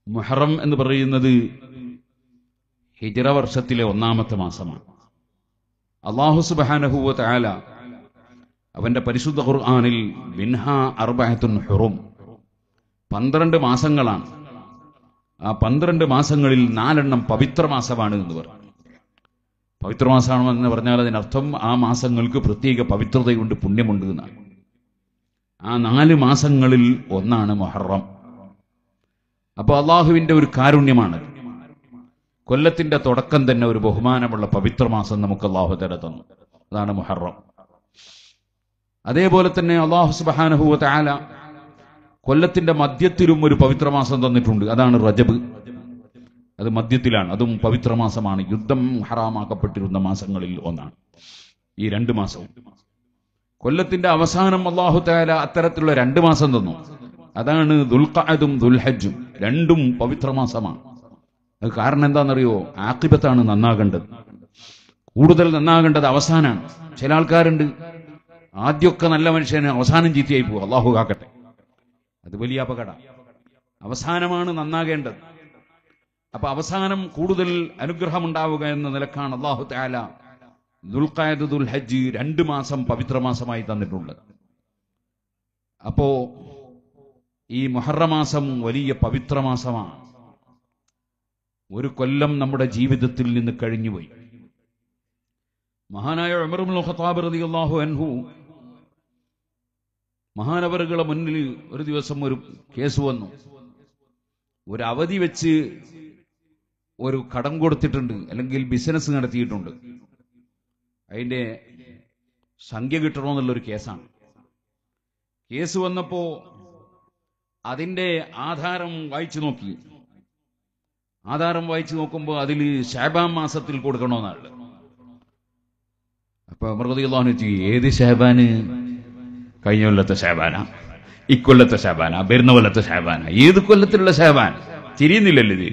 മുഹറം എന്ന് പറയുന്നത് ഹിജറ വർഷത്തിലെ ഒന്നാമത്തെ മാസമാണ് അള്ളാഹു സുബാനഹുവ താല അവന്റെ പരിശുദ്ധ ഖുർആാനിൽ ബിൻഹ അർബഅത്തുൻ ഹുറും പന്ത്രണ്ട് മാസങ്ങളാണ് ആ പന്ത്രണ്ട് മാസങ്ങളിൽ നാലെണ്ണം പവിത്ര മാസമാണ് എന്ന് പറഞ്ഞു പവിത്ര മാസമാണെന്ന് പറഞ്ഞാൽ അതിനർത്ഥം ആ മാസങ്ങൾക്ക് പ്രത്യേക പവിത്രതയുണ്ട് പുണ്യമുണ്ട് എന്നാണ് ആ നാല് മാസങ്ങളിൽ ഒന്നാണ് മൊഹറം അപ്പൊ അള്ളാഹുവിന്റെ ഒരു കാരുണ്യമാണ് കൊല്ലത്തിന്റെ തുടക്കം തന്നെ ഒരു ബഹുമാനമുള്ള പവിത്ര മാസം നമുക്ക് അള്ളാഹു തല തന്നു അതാണ് മുഹറം അതേപോലെ തന്നെ അള്ളാഹു സുബാനഹുവ താല കൊല്ലത്തിന്റെ മധ്യത്തിലും ഒരു പവിത്ര മാസം തന്നിട്ടുണ്ട് അതാണ് റജബ് അത് മധ്യത്തിലാണ് അതും പവിത്ര മാസമാണ് യുദ്ധം ഹറാമാക്കപ്പെട്ടിരുന്ന മാസങ്ങളിൽ ഒന്നാണ് ഈ രണ്ട് മാസവും കൊല്ലത്തിന്റെ അവസാനം അള്ളാഹു താല അത്തരത്തിലുള്ള രണ്ട് മാസം തന്നു അതാണ് ദുൽഖഅദും ദുൽഹജ്ജും രണ്ടും പവിത്ര മാസമാണ് അത് കാരണം എന്താണെന്നറിയോ ആക്കിബത്താണ് നന്നാകേണ്ടത് കൂടുതൽ നന്നാകേണ്ടത് അവസാനാണ് ചില ആൾക്കാരുണ്ട് ആദ്യമൊക്കെ നല്ല മനുഷ്യന് അവസാനം ചീത്തയായി പോകും അള്ളാഹു കാക്കട്ടെ അത് വലിയ അപകട അവസാനമാണ് നന്നാകേണ്ടത് അപ്പൊ അവസാനം കൂടുതൽ അനുഗ്രഹം ഉണ്ടാവുക എന്ന നിലക്കാണ് അള്ളാഹു താല ദുൽഖായത് ദുൽഹജ്ജ് രണ്ട് മാസം പവിത്ര മാസമായി തന്നിട്ടുണ്ട് അപ്പോ ഈ മുഹറമാസം വലിയ പവിത്ര മാസമാണ് ഒരു കൊല്ലം നമ്മുടെ ജീവിതത്തിൽ നിന്ന് കഴിഞ്ഞുപോയി മഹാനായ ഉമറുൽ ഖത്താബ് റളിയല്ലാഹു അൻഹു മഹാനവറുകളെ മുന്നിൽ ഒരു ദിവസം ഒരു കേസ് വന്നു ഒരു അവധി വെച്ച് ഒരു കടം കൊടുത്തിട്ടുണ്ട് അല്ലെങ്കിൽ ബിസിനസ് നടത്തിയിട്ടുണ്ട് അതിന്റെ സംഖ്യ കിട്ടണമെന്നുള്ളൊരു കേസാണ് കേസ് വന്നപ്പോ അതിന്റെ ആധാരം വായിച്ചു നോക്കി ആധാരം വായിച്ചു നോക്കുമ്പോൾ അതിൽ ഷാബാൻ മാസത്തിൽ കൊടുക്കണമെന്നാണ് അപ്പൊ മൃഗതികളാണ് ഏത് ഷാബാന് കഴിഞ്ഞ കൊല്ലത്തെ ഷാബാന ഇക്കൊല്ലത്തെ ഷാബാന വരുന്ന കൊല്ലത്തെ ഷാബാന ഏത് കൊല്ലത്തിലുള്ള ഷാബാൻ തിരിയുന്നില്ലല്ലോ ഇത്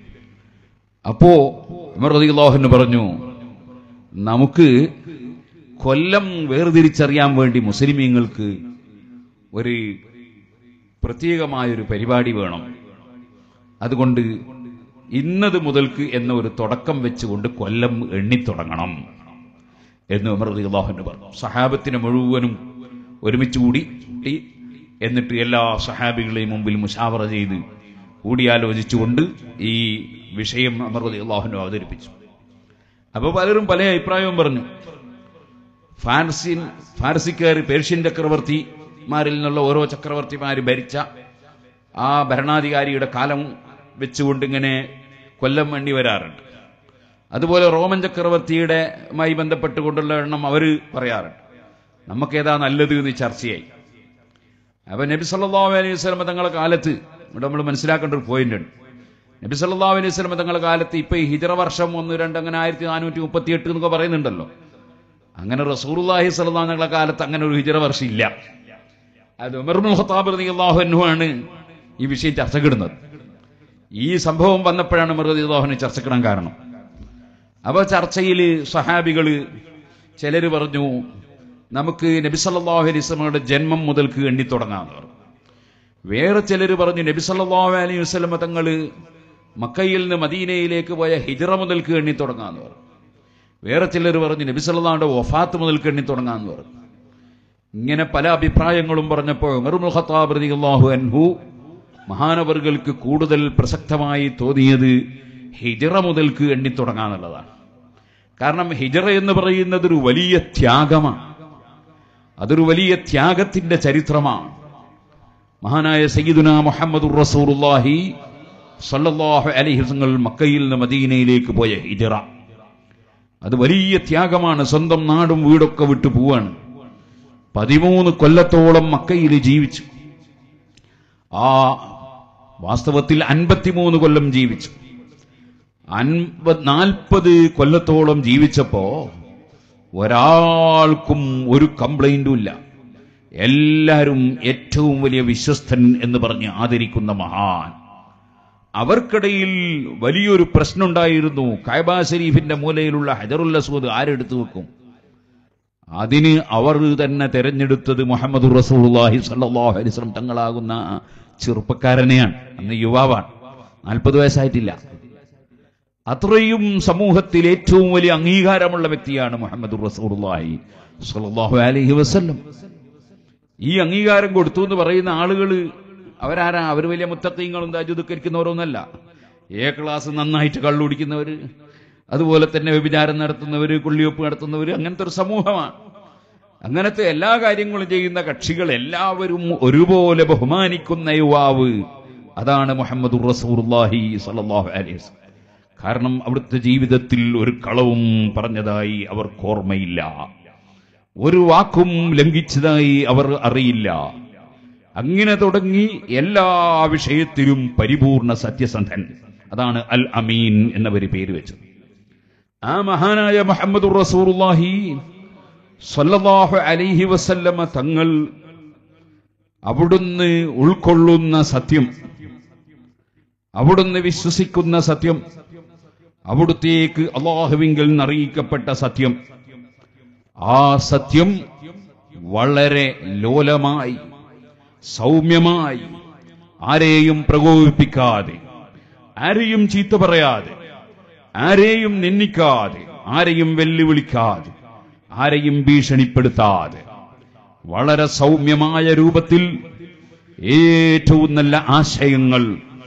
അപ്പോ മൃഗതികളോഹന് പറഞ്ഞു നമുക്ക് കൊല്ലം വേർതിരിച്ചറിയാൻ വേണ്ടി മുസ്ലിമീങ്ങൾക്ക് ഒരു പ്രത്യേകമായൊരു പരിപാടി വേണം അതുകൊണ്ട് ഇന്നത് മുതൽക്ക് എന്ന ഒരു തുടക്കം വെച്ചുകൊണ്ട് കൊല്ലം എണ്ണിത്തുടങ്ങണം എന്ന് ഉമർ അള്ളാഹുന് പറഞ്ഞു സഹാബത്തിനെ മുഴുവനും ഒരുമിച്ച് കൂടി കൂട്ടി എന്നിട്ട് എല്ലാ സഹാബികളെയും മുമ്പിൽ മുഷാവറ ചെയ്ത് കൂടിയാലോചിച്ചുകൊണ്ട് ഈ വിഷയം അമർ അള്ളാഹുനു അവതരിപ്പിച്ചു അപ്പോൾ പലരും പല അഭിപ്രായവും പറഞ്ഞു ഫാർസിൻ ഫാർസിക്കാർ പേർഷ്യൻ ചക്രവർത്തിമാരിൽ നിന്നുള്ള ഓരോ ചക്രവർത്തിമാർ ഭരിച്ച ആ ഭരണാധികാരിയുടെ കാലം വെച്ചുകൊണ്ട് ഇങ്ങനെ കൊല്ലം വേണ്ടി വരാറുണ്ട് അതുപോലെ റോമൻ ചക്രവർത്തിയുടെ മായി ബന്ധപ്പെട്ടുകൊണ്ടുള്ള എണ്ണം അവർ പറയാറുണ്ട് നമുക്കേതാ നല്ലത് എന്ന് ചർച്ചയായി അപ്പൊ നബി സല്ലല്ലാഹു അലൈഹി വസല്ലം തങ്ങളുടെ കാലത്ത് ഇവിടെ നമ്മൾ മനസ്സിലാക്കേണ്ട ഒരു പോയിന്റ് ഉണ്ട് നബി സല്ലല്ലാഹു അലൈഹി വസല്ലം തങ്ങളുടെ കാലത്ത് ഇപ്പൊ ഈ ഹിജറ വർഷം ഒന്ന് രണ്ട് അങ്ങനെ ആയിരത്തി നാനൂറ്റി മുപ്പത്തി എട്ട് എന്നൊക്കെ പറയുന്നുണ്ടല്ലോ അങ്ങനെ റസൂറുല്ലാഹി സല്ലല്ലാഹു തങ്ങളുടെ കാലത്ത് അങ്ങനെ ഒരു ഹിജറ വർഷം ഇല്ല അത് ഉമർമുൽ ഖത്താബ് റളിയല്ലാഹു അൻഹു ആണ് ഈ വിഷയം ചർച്ചക്കിടുന്നത് ഈ സംഭവം വന്നപ്പോഴാണ് ഉമർ റളിയല്ലാഹുവിനെ ചർച്ചക്കിടാൻ കാരണം അപ്പൊ ചർച്ചയിൽ സഹാബികള് ചിലര് പറഞ്ഞു നമുക്ക് നബി സല്ലല്ലാഹു അലൈഹി വസല്ലമയുടെ ജന്മം മുതൽക്ക് എണ്ണി തുടങ്ങാമെന്ന് പറഞ്ഞു വേറെ ചിലർ പറഞ്ഞു നബി സല്ലല്ലാഹു അലൈഹി വസല്ലമ തങ്ങള് മക്കയിൽ നിന്ന് മദീനയിലേക്ക് പോയ ഹിജറ മുതൽക്ക് എണ്ണി തുടങ്ങാമെന്ന് പറഞ്ഞു വേറെ ചിലർ പറഞ്ഞു നബി സല്ലല്ലാഹുയുടെ വഫാത്ത് മുതൽക്ക് എണ്ണി തുടങ്ങാമെന്ന് പറഞ്ഞു ഇങ്ങനെ പല അഭിപ്രായങ്ങളും പറഞ്ഞപ്പോൾ ഉമറുൽ ഖത്താബ് റളിയല്ലാഹു അൻഹു മഹാനവറുകൾക്ക് കൂടുതൽ പ്രസക്തമായി തോന്നിയത് ഹിജറ മുതൽക്ക് എണ്ണി തുടങ്ങാന്നുള്ളതാണ് കാരണം ഹിജറ എന്ന് പറയുന്നത് ഒരു വലിയ ത്യാഗമാണ് അതൊരു വലിയ ത്യാഗത്തിന്റെ ചരിത്രമാണ് മഹാനായ സയ്യിദുന മുഹമ്മദ് റസൂറുല്ലാഹി സല്ലല്ലാഹു അലൈഹി വസല്ലം മക്കയിൽ നിന്ന് മദീനയിലേക്ക് പോയ ഹിജറ അത് വലിയ ത്യാഗമാണ് സ്വന്തം നാടും വീടൊക്കെ വിട്ടു പോവാണ് പതിമൂന്ന് കൊല്ലത്തോളം മക്കയിൽ ജീവിച്ചു ആ വാസ്തവത്തിൽ അൻപത്തിമൂന്ന് കൊല്ലം ജീവിച്ചു അൻപത് നാൽപ്പത് കൊല്ലത്തോളം ജീവിച്ചപ്പോ ഒരാൾക്കും ഒരു കംപ്ലൈന്റും ഇല്ല എല്ലാവരും ഏറ്റവും വലിയ വിശ്വസ്തൻ എന്ന് പറഞ്ഞ് ആദരിക്കുന്ന മഹാൻ അവർക്കിടയിൽ വലിയൊരു പ്രശ്നമുണ്ടായിരുന്നു കായബ ഷരീഫിന്റെ മൂലയിലുള്ള ഹജറുൽ അസ്വദ് ആരെടുത്തു വെക്കും അതിന് അവർ തന്നെ തെരഞ്ഞെടുത്തത് മുഹമ്മദ് റസൂലുള്ളാഹി സ്വല്ലല്ലാഹു അലൈഹി വസല്ലം തങ്ങളാകുന്ന ചെറുപ്പക്കാരനെയാണ് അന്ന് യുവാവാണ് നാൽപ്പത് വയസ്സായിട്ടില്ല അത്രയും സമൂഹത്തിൽ ഏറ്റവും വലിയ അംഗീകാരമുള്ള വ്യക്തിയാണ് മുഹമ്മദ് റസൂർലാഹി സ്വല്ലല്ലാഹു അലൈഹി വസല്ലം ഈ അംഗീകാരം കൊടുത്തു എന്ന് പറയുന്ന ആളുകൾ അവരാരാ അവർ വലിയ മുത്തത്തീങ്ങളും താജുദുക്കരിക്കുന്നവരൊന്നല്ല എ ക്ലാസ് നന്നായിട്ട് കള്ളുടിക്കുന്നവർ അതുപോലെ തന്നെ വ്യഭിചാരം നടത്തുന്നവർ കൊള്ളിയൊപ്പ് നടത്തുന്നവർ അങ്ങനത്തെ ഒരു സമൂഹമാണ് അങ്ങനത്തെ എല്ലാ കാര്യങ്ങളും ചെയ്യുന്ന കക്ഷികൾ എല്ലാവരും ഒരുപോലെ ബഹുമാനിക്കുന്ന യുവാവ് അതാണ് മുഹമ്മദ് റസൂർലാഹി സല്ലല്ലാഹു അലൈഹി വസല്ലം കാരണം അവിടുത്തെ ജീവിതത്തിൽ ഒരു കളവും പറഞ്ഞതായി അവർക്ക് ഓർമ്മയില്ല ഒരു വാക്കും ലംഘിച്ചതായി അവർ അറിയില്ല അങ്ങനെ തുടങ്ങി എല്ലാ വിഷയത്തിലും പരിപൂർണ സത്യസന്ധൻ അതാണ് അൽ അമീൻ എന്നവര് പേര് വെച്ചത് ആ മഹാനായ മുഹമ്മദ് റസൂറുല്ലാഹി സല്ലല്ലാഹു അലൈഹി വസല്ലമ തങ്ങൾ അവിടുന്ന് ഉൾക്കൊള്ളുന്ന സത്യം അവിടുന്ന് വിശ്വസിക്കുന്ന സത്യം അവിടുത്തേക്ക് അള്ളാഹുവിങ്കിൽ നിന്നറിയിക്കപ്പെട്ട സത്യം ആ സത്യം വളരെ ലോലമായി സൗമ്യമായി ആരെയും പ്രകോപിപ്പിക്കാതെ ആരെയും ചീത്ത പറയാതെ ആരെയും നിന്ദിക്കാതെ ആരെയും വെല്ലുവിളിക്കാതെ ആരെയും ഭീഷണിപ്പെടുത്താതെ വളരെ സൗമ്യമായ രൂപത്തിൽ ഏറ്റവും നല്ല ആശയങ്ങൾ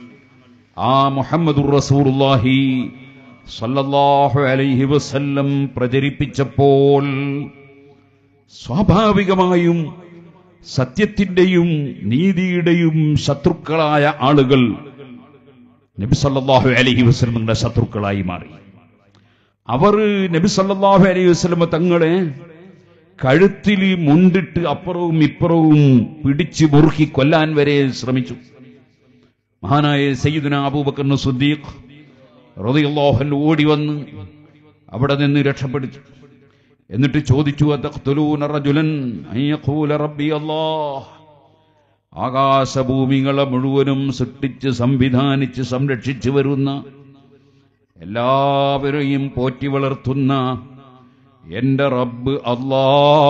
ആ മുഹമ്മദുർ റസൂലുള്ളാഹി സല്ലല്ലാഹു അലൈഹി വസല്ലം പ്രചരിപ്പിച്ചപ്പോൾ സ്വാഭാവികമായും സത്യത്തിന്റെയും നീതിയുടെയും ശത്രുക്കളായ ആളുകൾ നബി സല്ലല്ലാഹു അലൈഹി വസല്ലമയുടെ ശത്രുക്കളായി മാറി അവർ നബി സല്ലല്ലാഹു അലൈഹി വസല്ലമ തങ്ങളെ കഴുത്തിൽ മുണ്ടിട്ട് അപ്പുറവും ഇപ്പുറവും പിടിച്ചു മുറുക്കി കൊല്ലാൻ വരെ ശ്രമിച്ചു മഹാനായ സയ്യിദുന അബൂബക്കർ സുദ്ദീഖ് റളിയല്ലാഹു അൻഹു ഓടി വന്ന് അവിടെ നിന്ന് രക്ഷപ്പെടുത്തി എന്നിട്ട് ചോദിച്ചു അതഖ്തുലൂന റജുലൻ അൻ യഖൂല റബ്ബി അല്ലാഹ് ആകാശഭൂമികളെ മുഴുവനും സൃഷ്ടിച്ച് സംവിധാനിച്ച് സംരക്ഷിച്ചു വരുന്ന എല്ലാവരെയും പോറ്റി വളർത്തുന്ന എന്റെ റബ്ബ് അല്ലാ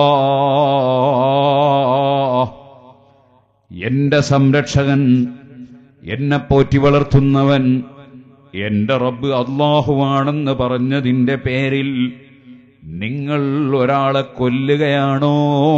എന്റെ സംരക്ഷകൻ എന്നെ പോറ്റി വളർത്തുന്നവൻ എന്റെ റബ്ബ് അള്ളാഹുവാണെന്ന് പറഞ്ഞതിന്റെ പേരിൽ നിങ്ങൾ ഒരാളെ കൊല്ലുകയാണോ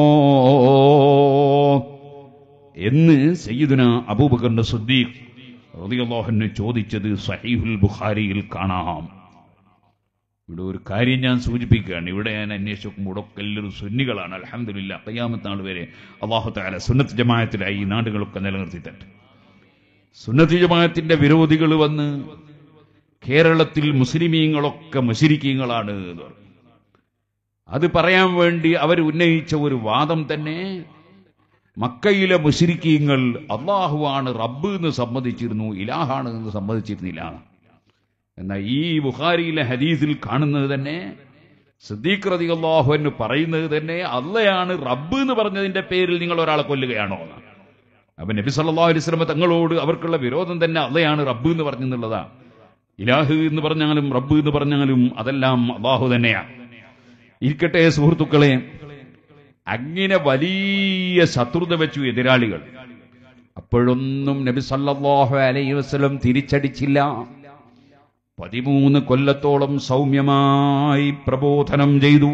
എന്ന് സയ്യിദുന അബൂബക്കറിന്റെ സുദ്ദീഖ് റളിയല്ലാഹുവിനെ ചോദിച്ചത് സഹീഹുൽ ബുഖാരിയിൽ കാണാം ഇവിടെ ഒരു കാര്യം ഞാൻ സൂചിപ്പിക്കുകയാണ് ഇവിടെ ഞാൻ അന്വേഷിച്ച് നോക്കുമ്പോൾ ഒക്കെ എല്ലാവരും സുന്നികളാണ് അലഹമില്ല കയ്യാമത്ത് നാൾ വരെ അള്ളാഹു താല സുന്നത്ത് ജമായത്തിലായി ഈ നാടുകളൊക്കെ നിലനിർത്തിത്തട്ടെ സുന്നത്ത് ജമായത്തിന്റെ വിരോധികൾ വന്ന് കേരളത്തിൽ മുസ്ലിമീങ്ങളൊക്കെ മുശരിക്കീങ്ങളാണ് എന്ന് പറഞ്ഞു അത് പറയാൻ വേണ്ടി അവർ ഉന്നയിച്ച ഒരു വാദം തന്നെ മക്കയിലെ മുശരിക്കീങ്ങൾ അള്ളാഹുവാണ് റബ്ബ് എന്ന് സമ്മതിച്ചിരുന്നു ഇലാഹാണ് എന്ന് സമ്മതിച്ചിരുന്നില്ല എന്നാൽ ഈ ബുഖാരിയിലെ ഹദീസിൽ കാണുന്നത് തന്നെ സിദ്ദീഖ് റതി അള്ളാഹു എന്ന് പറയുന്നത് തന്നെ അള്ളയാണ് റബ്ബ് എന്ന് പറഞ്ഞതിന്റെ പേരിൽ നിങ്ങൾ ഒരാളെ കൊല്ലുകയാണോ എന്ന് അപ്പൊ നബി സല്ലല്ലാഹു അലൈഹി വസല്ലം തങ്ങളോട് അവർക്കുള്ള വിരോധം തന്നെ അള്ളയാണ് റബ്ബ് എന്ന് പറഞ്ഞെന്നുള്ളതാ ഇലാഹ് എന്ന് പറഞ്ഞാലും റബ്ബ് എന്ന് പറഞ്ഞാലും അതെല്ലാം അള്ളാഹു തന്നെയാണ് ഇരിക്കട്ടെ സുഹൃത്തുക്കളെ അങ്ങനെ വലിയ ശത്രുത വെച്ചു എതിരാളികൾ അപ്പോഴൊന്നും നബി സല്ലല്ലാഹു അലൈഹി വസല്ലം തിരിച്ചടിച്ചില്ല പതിമൂന്ന് കൊല്ലത്തോളം സൗമ്യമായി പ്രബോധനം ചെയ്തു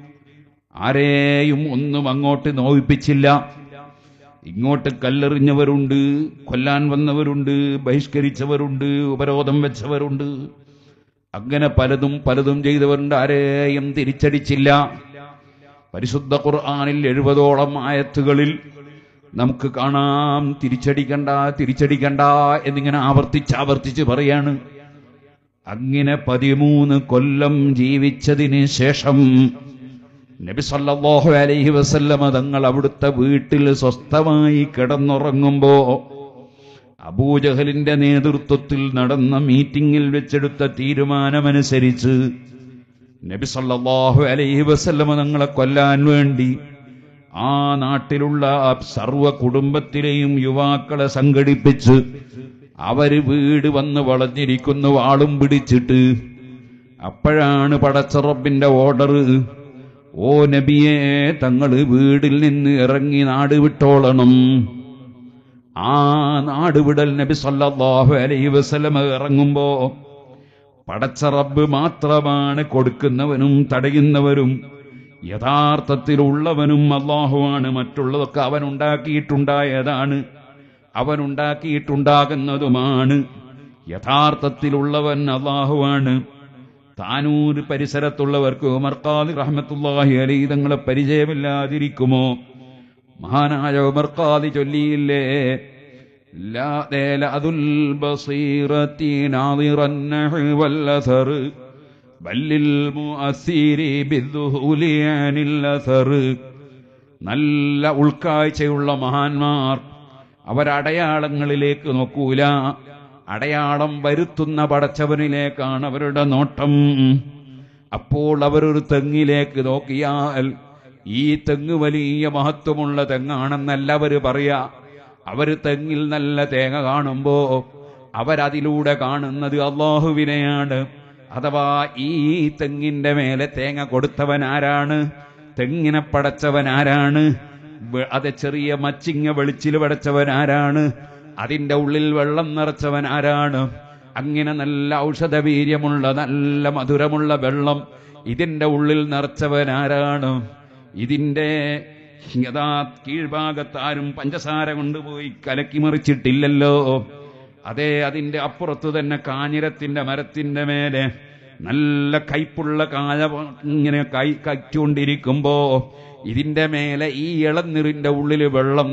ആരെയും ഒന്നും അങ്ങോട്ട് നോവിപ്പിച്ചില്ല ഇങ്ങോട്ട് കല്ലെറിഞ്ഞവരുണ്ട് കൊല്ലാൻ വന്നവരുണ്ട് ബഹിഷ്കരിച്ചവരുണ്ട് ഉപരോധം വെച്ചവരുണ്ട് അങ്ങനെ പലതും പലതും ചെയ്തവരുണ്ട് ആരെയും തിരിച്ചടിച്ചില്ല പരിശുദ്ധ ഖുർആാനിൽ എഴുപതോളം ആയത്തുകളിൽ നമുക്ക് കാണാം തിരിച്ചടിക്കണ്ട തിരിച്ചടിക്കണ്ട എന്നിങ്ങനെ ആവർത്തിച്ച് ആവർത്തിച്ച് പറയാണ് അങ്ങനെ പതിമൂന്ന് കൊല്ലം ജീവിച്ചതിന് ശേഷം നബി സല്ലല്ലാഹു അലൈഹി വസല്ലമ തങ്ങൾ അവിടുത്തെ വീട്ടിൽ സ്വസ്ഥമായി കിടന്നുറങ്ങുമ്പോ അബൂജഹലിന്റെ നേതൃത്വത്തിൽ നടന്ന മീറ്റിംഗിൽ വെച്ചെടുത്ത തീരുമാനമനുസരിച്ച് നബി സല്ലല്ലാഹു അലൈഹി വസല്ലമ തങ്ങളെ കൊല്ലാൻ വേണ്ടി ആ നാട്ടിലുള്ള സർവ കുടുംബത്തിലെയും യുവാക്കളെ സംഘടിപ്പിച്ച് അവര് വീട് വന്ന് വളഞ്ഞിരിക്കുന്നു വാളും പിടിച്ചിട്ട് അപ്പോഴാണ് പടച്ചറബിന്റെ ഓർഡർ ഓ നബിയെ തങ്ങള് വീടിൽ നിന്ന് ഇറങ്ങി നാട് വിട്ടോളണം ആ നാടുവിടൽ നബി സല്ലല്ലാഹു അലൈഹി വസല്ലം ഇറങ്ങുമ്പോ പടച്ച റബ്ബ് മാത്രമാണ് കൊടുക്കുന്നവനും തടയുന്നവരും യഥാർത്ഥത്തിലുള്ളവനും അള്ളാഹുവാണ് മറ്റുള്ളതൊക്കെ അവൻ ഉണ്ടാക്കിയിട്ടുണ്ടായതാണ് അവൻ ഉണ്ടാക്കിയിട്ടുണ്ടാകുന്നതുമാണ് യഥാർത്ഥത്തിലുള്ളവൻ അള്ളാഹുവാണ് താനൂർ പരിസരത്തുള്ളവർക്ക് ഉമർഖാദി റഹ്മത്തുള്ളാഹി അലൈ തങ്ങളെ പരിചയമില്ലാതിരിക്കുമോ മഹാനായ ഉമർഖാദി ചൊല്ലിയില്ലേ لا ذو البصيرة ناظر النحو والأثر بل للمؤثر بالذهول عن الأثر നല്ല ഉൾക്കാഴ്ചയുള്ള മഹാന്മാർ അവരടയാളങ്ങളിലേക്ക് നോക്കൂല അടയാളം വരുത്തുന്ന പടച്ചവനിലേക്കാണ് അവരുടെ നോട്ടം അപ്പോൾ അവരൊരു തെങ്ങിലേക്ക് നോക്കിയാൽ ഈ തെങ്ങ് വലിയ മഹത്വമുള്ള തെങ്ങാണെന്നല്ല അവര് പറയാ അവര് തെങ്ങിൽ നല്ല തേങ്ങ കാണുമ്പോ അവരതിലൂടെ കാണുന്നത് അള്ളാഹുവിനെയാണ് അഥവാ ഈ തെങ്ങിന്റെ മേലെ തേങ്ങ കൊടുത്തവൻ ആരാണ് തെങ്ങിനെ പടച്ചവൻ ആരാണ് വെ- അത് ചെറിയ മച്ചിങ്ങ വെളിച്ചിൽ പടച്ചവൻ ആരാണ് അതിന്റെ ഉള്ളിൽ വെള്ളം നിറച്ചവൻ ആരാണ് അങ്ങനെ നല്ല ഔഷധവീര്യമുള്ള നല്ല മധുരമുള്ള വെള്ളം ഇതിന്റെ ഉള്ളിൽ നിറച്ചവൻ ആരാണ് ഇതിന്റെ യഥാ കീഴ്ഭാഗത്ത് ആരും പഞ്ചസാര കൊണ്ടുപോയി കലക്കി മറിച്ചിട്ടില്ലല്ലോ അതെ അതിന്റെ അപ്പുറത്ത് തന്നെ കാഞ്ഞിരത്തിന്റെ മരത്തിന്റെ മേലെ നല്ല കയ്പുള്ള കായ ഇങ്ങനെ കൈ കച്ചുകൊണ്ടിരിക്കുമ്പോ ഇതിന്റെ മേലെ ഈ ഇളനീറിന്റെ ഉള്ളിൽ വെള്ളം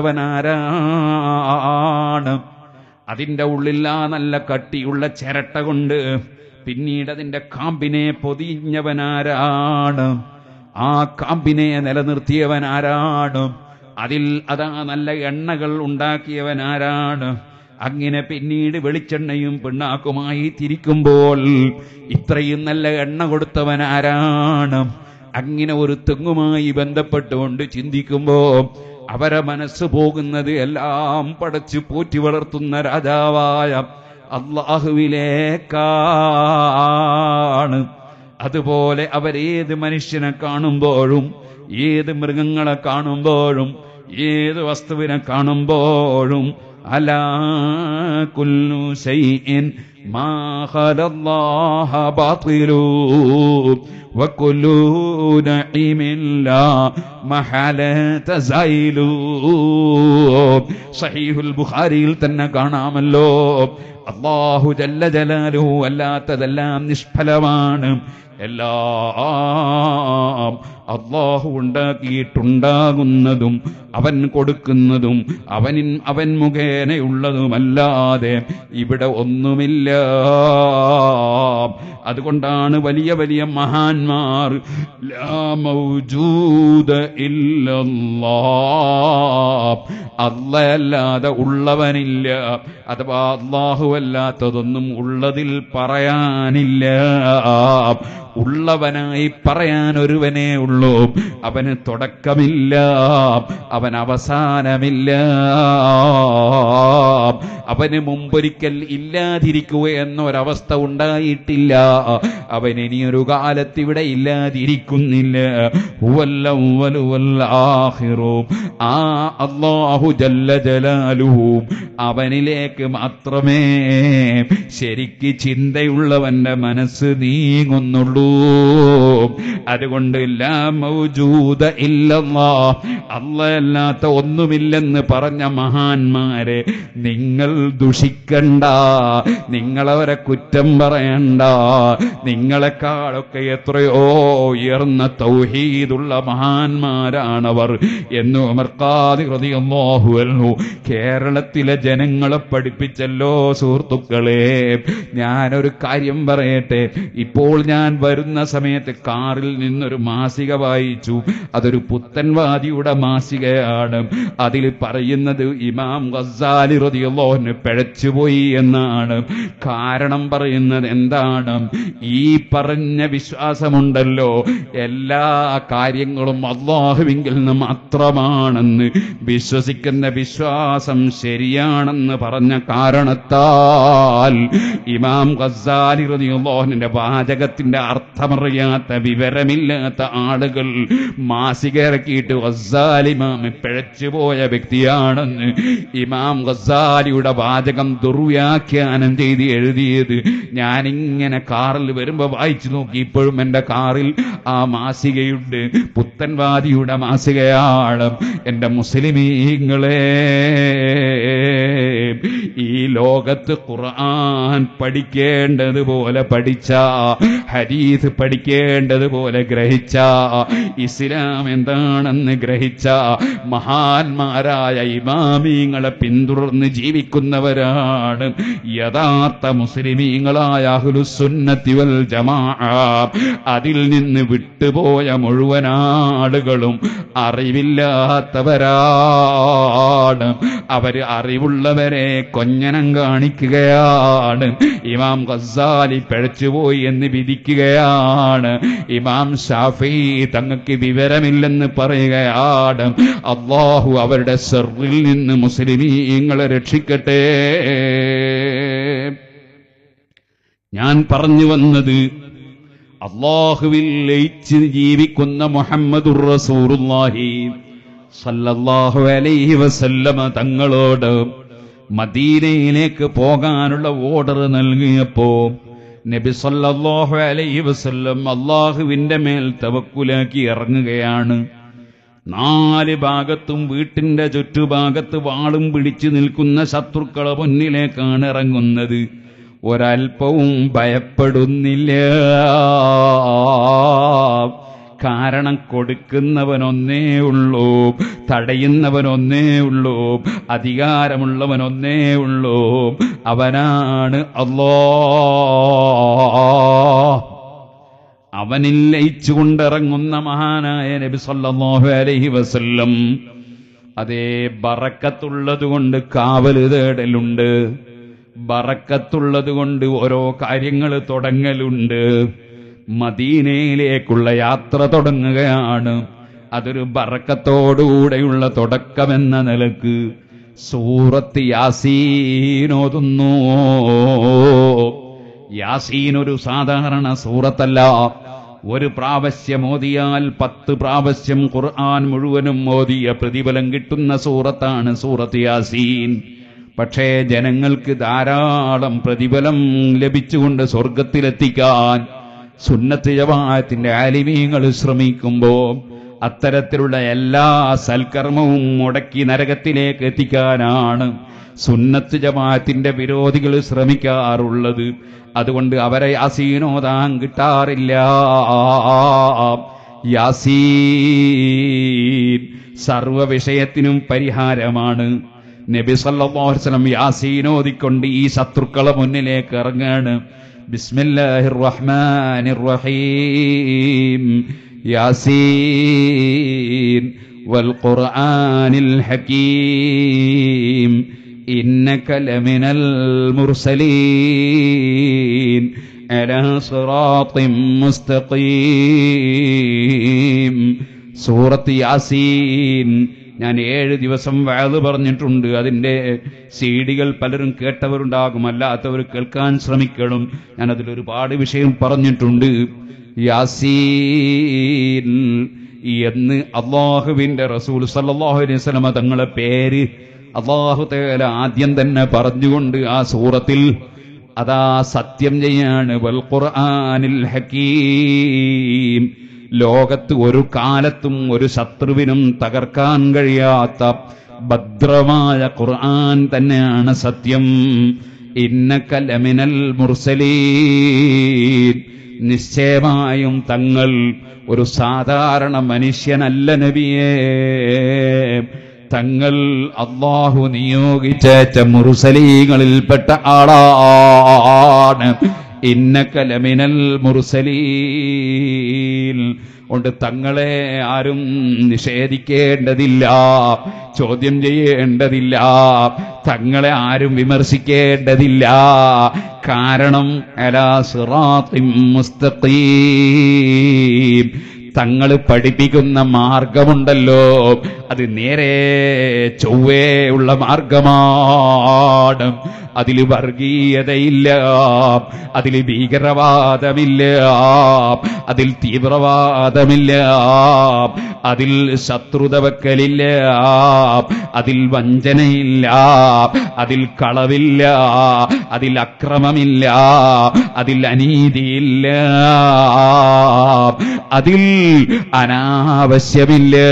നിറച്ചവനാരാണ് അതിന്റെ ഉള്ളിൽ ആ നല്ല കട്ടിയുള്ള ചിരട്ട കൊണ്ട് പിന്നീട് അതിന്റെ കാമ്പിനെ പൊതിഞ്ഞവനാരാണ് ആ കാമ്പിനെ നിലനിർത്തിയവൻ ആരാണ് അതിൽ അതാ നല്ല എണ്ണകൾ ഉണ്ടാക്കിയവൻ ആരാണ് അങ്ങനെ പിന്നീട് വെളിച്ചെണ്ണയും പിണ്ണാക്കുമായി തിരിക്കുമ്പോൾ ഇത്രയും നല്ല എണ്ണ കൊടുത്തവൻ ആരാണ് അങ്ങനെ ഒരു തെങ്ങുമായി ബന്ധപ്പെട്ടുകൊണ്ട് ചിന്തിക്കുമ്പോ അവരെ മനസ്സ് പോകുന്നത് എല്ലാം പടച്ച് പോറ്റി വളർത്തുന്ന രാജാവായ അള്ളാഹുവിലേക്കാണ് അതുപോലെ അവരേത് മനുഷ്യനെ കാണുമ്പോഴും ഏത് മൃഗങ്ങളെ കാണുമ്പോഴും ഏത് വസ്തുവിനെ കാണുമ്പോഴും അലാ കുല്ലു ശൈഇൻ മാ ഖലല്ലാഹ ബാത്തിലു വകുല്ലു നഈമിൻ ലാ മഹലത സൈലു സഹീഹുൽ ബുഖാരിയിൽ തന്നെ കാണാമല്ലോ അള്ളാഹു ജല്ല ജലാലുഹു അല്ലാത്തതെല്ലാം നിഷ്ഫലമാണ് എല്ലാം അള്ളാഹു ഉണ്ടാക്കിയിട്ടുണ്ടാകുന്നതും അവൻ കൊടുക്കുന്നതും അവനിൻ അവൻ മുഖേനയുള്ളതുമല്ലാതെ ഇവിടെ ഒന്നുമില്ല അതുകൊണ്ടാണ് വലിയ വലിയ മഹാന്മാർ ലാ മൗജൂദ ഇല്ലല്ലാ അല്ലല്ലാതെ ഉള്ളവനില്ല അഥവാ അള്ളാഹു അല്ലാത്തതൊന്നും ഉള്ളതിൽ പറയാനില്ല ഉള്ളവനായി പറയാൻ ഒരുവനേ ഉള്ളൂ അവന് തുടക്കമില്ല അവൻ അവസാനമില്ല അവന് മുമ്പൊരിക്കൽ ഇല്ലാതിരിക്കുക എന്നൊരവസ്ഥ ഉണ്ടായിട്ടില്ല അവൻ ഇനിയൊരു കാലത്ത് ഇവിടെ ഇല്ലാതിരിക്കുന്നില്ല ഹുവല്ലവ്വലു വൽ ആഖിറു. ആ അള്ളാഹു ജല്ല ജലാലുഹു അവനിലേക്ക് മാത്രമേ ശരിക്ക് ചിന്തയുള്ളവന്റെ മനസ്സ് നീങ്ങുന്നുള്ളൂ അതുകൊണ്ട് ലാ മൗജൂദ ഇല്ലല്ലാ അല്ലാത്ത ഒന്നുമില്ലെന്ന് പറഞ്ഞ മഹാന്മാരെ നിങ്ങൾ ദുഷിക്കണ്ട നിങ്ങളവരെ കുറ്റം പറയണ്ട നിങ്ങളെക്കാളൊക്കെ എത്രയോ ഉയർന്ന തൗഹീദുള്ള മഹാന്മാരാണവർ എന്ന് ഉമർക്കാതി ഹൃദയല്ലാഹുവല്ലോ കേരളത്തിലെ ജനങ്ങളെ പഠിപ്പിച്ചല്ലോ സുഹൃത്തുക്കളെ ഞാനൊരു കാര്യം പറയട്ടെ ഇപ്പോൾ ഞാൻ വരുന്ന സമയത്ത് കാറിൽ നിന്നൊരു മാസിക വായിച്ചു അതൊരു പുത്തൻവാദിയുടെ മാസികയാണ് അതിൽ പറയുന്നത് ഇമാം ഗസാലി റതിയുള്ളോന് പിഴച്ചുപോയി എന്നാണ് കാരണം പറയുന്നത് എന്താണ് ഈ പറഞ്ഞ വിശ്വാസമുണ്ടല്ലോ എല്ലാ കാര്യങ്ങളും അള്ളാഹുവിങ്കിൽ നിന്ന് മാത്രമാണെന്ന് വിശ്വസിക്കുന്ന വിശ്വാസം ശരിയാണെന്ന് പറഞ്ഞ കാരണത്താൽ ഇമാം ഗസാലി റതിയുള്ളോഹിന്റെ വാചകത്തിന്റെ അർത്ഥമറിയാത്ത വിവരമില്ലാത്ത ആളുകൾ മാസിക ഇറക്കിയിട്ട് ഗസാലിമാമ് പിഴച്ചുപോയ വ്യക്തിയാണെന്ന് ഇമാം ഗസാലിയുടെ വാചകം ദുർവ്യാഖ്യാനം ചെയ്ത് എഴുതിയത് ഞാനിങ്ങനെ കാറിൽ വരുമ്പോ വായിച്ചു നോക്കി ഇപ്പോഴും എന്റെ കാറിൽ ആ മാസികയുണ്ട് പുത്തൻവാദിയുടെ മാസികയാണ് എന്റെ മുസ്ലിമീങ്ങളെ ഈ ലോകത്ത് ഖുർആൻ പഠിക്കേണ്ടതുപോലെ പഠിച്ച ഹരീത് പഠിക്കേണ്ടതുപോലെ ഗ്രഹിച്ച ഇസ്ലാം എന്താണെന്ന് ഗ്രഹിച്ച മഹാന്മാരായ ഇമാമീങ്ങളെ പിന്തുടർന്ന് ജീവിക്കുന്നവരാണ് യഥാർത്ഥ മുസ്ലിമീങ്ങളായ അഹ്ലുസുന്നത്തി വൽ ജമാ അതിൽ നിന്ന് വിട്ടുപോയ മുഴുവൻ ആളുകളും അറിവില്ലാത്തവരാണ് അവര് അറിവുള്ളവരെ കൊഞ്ഞനം കാണിക്കുകയാണ് ഇമാം ഗസാലി പിഴച്ചുപോയി എന്ന് വിധിക്കുകയാണ് ഇമാം ഷാഫി തങ്ങൾക്ക് വിവരമില്ലെന്ന് പറയുകയാണ് അള്ളാഹു അവരുടെ സെറിൽ നിന്ന് മുസ്ലിമീങ്ങളെ രക്ഷിക്കട്ടെ ഞാൻ പറഞ്ഞു വന്നത് അള്ളാഹുവിൽ ലയിച്ച് ജീവിക്കുന്ന മുഹമ്മദുർ റസൂറുല്ലാഹി സല്ലല്ലാഹു അലൈഹി വസല്ലമ തങ്ങളോട് മദീനയിലേക്ക് പോകാനുള്ള ഓർഡർ നൽകിയപ്പോ നബി സല്ലല്ലാഹു അലൈഹി വസല്ലം അള്ളാഹുവിന്റെ മേൽ തവക്കുലാക്കി ഇറങ്ങുകയാണ് നാല് ഭാഗത്തും വീട്ടിന്റെ ചുറ്റുഭാഗത്ത് വാളും പിടിച്ചു നിൽക്കുന്ന ശത്രുക്കളെ മുന്നിലേക്കാണ് ഇറങ്ങുന്നത് ഒരൽപ്പവും ഭയപ്പെടുന്നില്ല കാരണം കൊടുക്കുന്നവനൊന്നേ ഉള്ളൂ തടയുന്നവനൊന്നേ ഉള്ളൂ അധികാരമുള്ളവനൊന്നേ ഉള്ളൂ അവനാണ് അല്ലോ അവനിൽ ലയിച്ചുകൊണ്ടിറങ്ങുന്ന മഹാനായ നബി സല്ലല്ലാഹു അലൈഹി വസല്ലം അതേ ബറക്കത്തുള്ളത് കൊണ്ട് കാവല് തേടലുണ്ട് ബറക്കത്തുള്ളത് കൊണ്ട് ഓരോ കാര്യങ്ങൾ തുടങ്ങലുണ്ട് മദീനയിലേക്കുള്ള യാത്ര തുടങ്ങുകയാണ് അതൊരു ബറക്കത്തോടുകൂടെയുള്ള തുടക്കമെന്ന നിലക്ക് സൂറത്ത് യാസീനോതുന്നു യാസീൻ ഒരു സാധാരണ സൂറത്തല്ല ഒരു പ്രാവശ്യം ഓതിയാൽ പത്ത് പ്രാവശ്യം ഖുർആൻ മുഴുവനും ഓതിയ പ്രതിഫലം കിട്ടുന്ന സൂറത്താണ് സൂറത്ത് യാസീൻ പക്ഷേ ജനങ്ങൾക്ക് ധാരാളം പ്രതിഫലം ലഭിച്ചുകൊണ്ട് സ്വർഗത്തിലെത്തിക്കാൻ സുന്നത്ത് ജമാഅത്തിന്റെ ആലിമീങ്ങൾ ശ്രമിക്കുമ്പോൾ അത്തരത്തിലുള്ള എല്ലാ സൽക്കർമ്മവും മുടക്കി നരകത്തിലേക്ക് എത്തിക്കാനാണ് സുന്നത്ത് ജമാഅത്തിന്റെ വിരോധികൾ ശ്രമിക്കാറുള്ളത് അതുകൊണ്ട് അവരെ യാസീനോദാൻ കിട്ടാറില്ല യാസീൻ സർവ വിഷയത്തിനും പരിഹാരമാണ് നബി സല്ലല്ലാഹു അലൈഹി വസല്ലം യാസീനോദിക്കൊണ്ട് ഈ ശത്രുക്കളെ മുന്നിലേക്ക് ഇറങ്ങാണ് ബിസ്മില്ലാഹിർ റഹ്മാനിർ റഹീം യാസീൻ വൽ ഖുർആനിൽ ഹകീം إنك لمن المرسلين على صراط مستقيم സൂറത്ത് യാസീൻ ഞാൻ ഏഴ് ദിവസം വയത് പറഞ്ഞിട്ടുണ്ട് അതിൻ്റെ സീഡികൾ പലരും കേട്ടവരുണ്ടാകും അല്ലാത്തവർ കേൾക്കാൻ ശ്രമിക്കണം ഞാൻ അതിൽ ഒരുപാട് വിഷയം പറഞ്ഞിട്ടുണ്ട് യാസീൻ എന്ന് അള്ളാഹുവിന്റെ റസൂൽ സല്ലല്ലാഹു അലൈഹി വസല്ലമ തങ്ങളെ പേര് അള്ളാഹു തേല ആദ്യം തന്നെ പറഞ്ഞുകൊണ്ട് ആ സൂറത്തിൽ അതാ സത്യം ചെയ്യാണ് വൽ ഖുർആനിൽ ഹക്കീം ലോകത്ത് ഒരു കാലത്തും ഒരു ശത്രുവിനും തകർക്കാൻ കഴിയാത്ത ഭദ്രമായ ഖുർആൻ തന്നെയാണ് സത്യം ഇന്നക ലമിനൽ മുർസലീൻ നിശ്ചയമായും തങ്ങൾ ഒരു സാധാരണ മനുഷ്യനല്ല നബിയേ തങ്ങൾ അള്ളാഹു നിയോഗിച്ചേച്ച മുറുസലീങ്ങളിൽപ്പെട്ട ആളാണ് ഇന്നക്കലമിനൽ മുറുസലീൽ കൊണ്ട് തങ്ങളെ ആരും നിഷേധിക്കേണ്ടതില്ല ചോദ്യം ചെയ്യേണ്ടതില്ല തങ്ങളെ ആരും വിമർശിക്കേണ്ടതില്ല കാരണം അലാ സിറാത്തിൻ മുസ്തഖീം തങ്ങൾ പഠിപ്പിക്കുന്ന മാർഗമുണ്ടല്ലോ അത് നേരെ ചൊവ്വേ ഉള്ള മാർഗമാണ് അതിൽ വർഗീയതയില്ല അതിൽ ഭീകരവാദമില്ല അതിൽ തീവ്രവാദമില്ല അതിൽ ശത്രുത വെക്കലില്ല അതിൽ വഞ്ചനയില്ല അതിൽ കളവില്ല അതിൽ അക്രമമില്ല അതിൽ അനീതിയില്ല അതിൽ അനാവശ്യമില്ല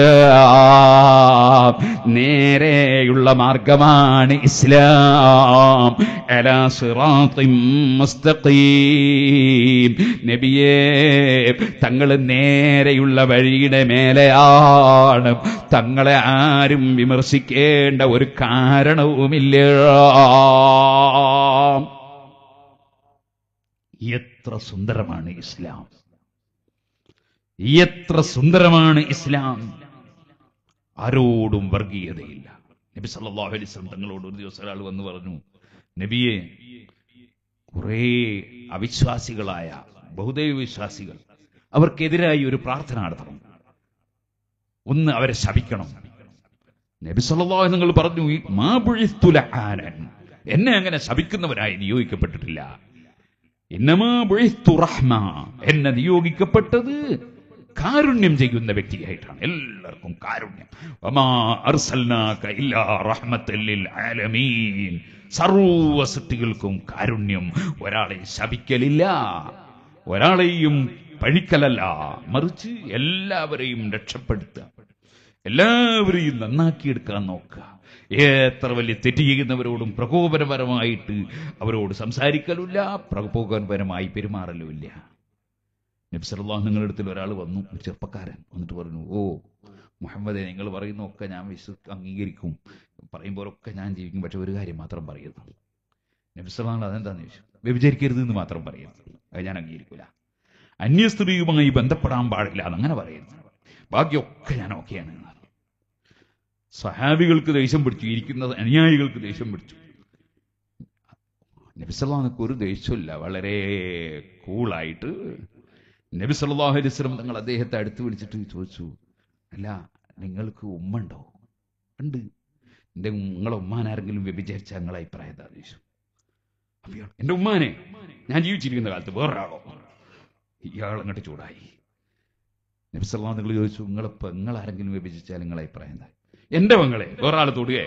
നേരെയുള്ള മാർഗമാണ് ഇസ്ലാം അലാ സിറാത്തിൻ മുസ്തഖീം നബിയേ തങ്ങൾ നേരെയുള്ള വഴിയുടെ മേലെയാണ് തങ്ങളെ ആരും വിമർശിക്കേണ്ട ഒരു കാരണവുമില്ല എത്ര സുന്ദരമാണ് ഇസ്ലാം എത്ര സുന്ദരമാണ് ഇസ്ലാം ആരോടും വർഗീയതയില്ല നബി സല്ലല്ലാഹു അലൈഹി വസല്ലം തങ്ങളോട് ഒരു ദിവസം ഒരാൾ വന്ന് പറഞ്ഞു നബിയെ കുറേ അവിശ്വാസികളായ ബഹുദൈവ വിശ്വാസികൾ അവർക്കെതിരായി ഒരു പ്രാർത്ഥന നടത്തണം ഒന്ന് അവരെ ശപിക്കണം നബി സല്ലല്ലാഹു അലൈഹി നിങ്ങൾ പറഞ്ഞു മാ ബുഇസ്തു ലആനൻ എന്നെ അങ്ങനെ ശപിക്കുന്നവരായി നിയോഗിക്കപ്പെട്ടിട്ടില്ല ഇന്നമാ ബുഇസ്തു റഹ്മ എന്നെ നിയോഗിക്കപ്പെട്ടത് കാരുണ്യം ചെയ്യുന്ന വ്യക്തിയായിട്ടാണ് എല്ലാവർക്കും കാരുണ്യം വമാ അർസൽനാക ഇല്ലാ റഹ്മത്തൽ ലിൽ ആലമീൻ സർവ സൃഷ്ടികൾക്കും കാരുണ്യം ഒരാളെ ശപിക്കലില്ല ഒരാളെയും പഴിക്കലല്ല മറിച്ച് എല്ലാവരെയും രക്ഷപ്പെടുത്തുക എല്ലാവരെയും നന്നാക്കിയെടുക്കാൻ നോക്കുക എത്ര വലിയ തെറ്റ് ചെയ്യുന്നവരോടും പ്രകോപനപരമായിട്ട് അവരോട് സംസാരിക്കലുമില്ല പ്രകോപനപരമായി പെരുമാറലുമില്ല നബ്സല്ലാഹ് നിങ്ങളുടെ അടുത്തിൽ ഒരാൾ വന്നു ഒരു ചെറുപ്പക്കാരൻ വന്നിട്ട് പറഞ്ഞു ഓ മുഹമ്മദെ നിങ്ങൾ പറയുന്നതൊക്കെ ഞാൻ വിശ്വ അംഗീകരിക്കും പറയുമ്പോഴൊക്കെ ഞാൻ ജീവിക്കും പക്ഷെ ഒരു കാര്യം മാത്രം പറയുന്നു നബ്സല്ലാഹ് അതെന്താന്ന് ചോദിച്ചു വ്യഭിചരിക്കരുത് എന്ന് മാത്രം പറയുന്നു അത് ഞാൻ അംഗീകരിക്കില്ല അന്യ സ്ത്രീയുമായി ബന്ധപ്പെടാൻ പാടില്ല എന്നങ്ങനെ പറയുന്നു ബാക്കിയൊക്കെ ഞാൻ ഓക്കെയാണ് എന്ന് പറഞ്ഞു. സഹാബികൾക്ക് ദേഷ്യം പിടിച്ചു ഇരിക്കുന്ന അനുയായികൾക്ക് ദേഷ്യം പിടിച്ചു നബിസല്ലാഹ്ക്ക് ഒരു ദേഷ്യമില്ല വളരെ കൂളായിട്ട് നബി സല്ലല്ലാഹു അലൈഹി വസല്ലം തങ്ങൾ അദ്ദേഹത്തെ അടുത്ത് വിളിച്ചിട്ട് ചോദിച്ചു അല്ല നിങ്ങൾക്ക് ഉമ്മ ഉണ്ടോ ഉണ്ട് എൻ്റെ നിങ്ങളെ ഉമ്മാനാരെങ്കിലും വ്യഭിചരിച്ച നിങ്ങളെ അഭിപ്രായം എന്താ ചോദിച്ചു അപ്പൊ ഇയാൾ, എൻ്റെ ഉമ്മാനെ ഞാൻ ജീവിച്ചിരിക്കുന്ന കാലത്ത് വേറൊരാളോ ഇയാൾ അങ്ങോട്ട് ചൂടായി നബി സല്ലല്ലാഹു നിങ്ങൾ ചോദിച്ചു നിങ്ങളെ പെങ്ങൾ ആരെങ്കിലും വ്യഭിചരിച്ചാൽ നിങ്ങളെ അഭിപ്രായം എന്താ എൻ്റെ പെങ്ങളെ വേറൊരാൾ തൊടുകയെ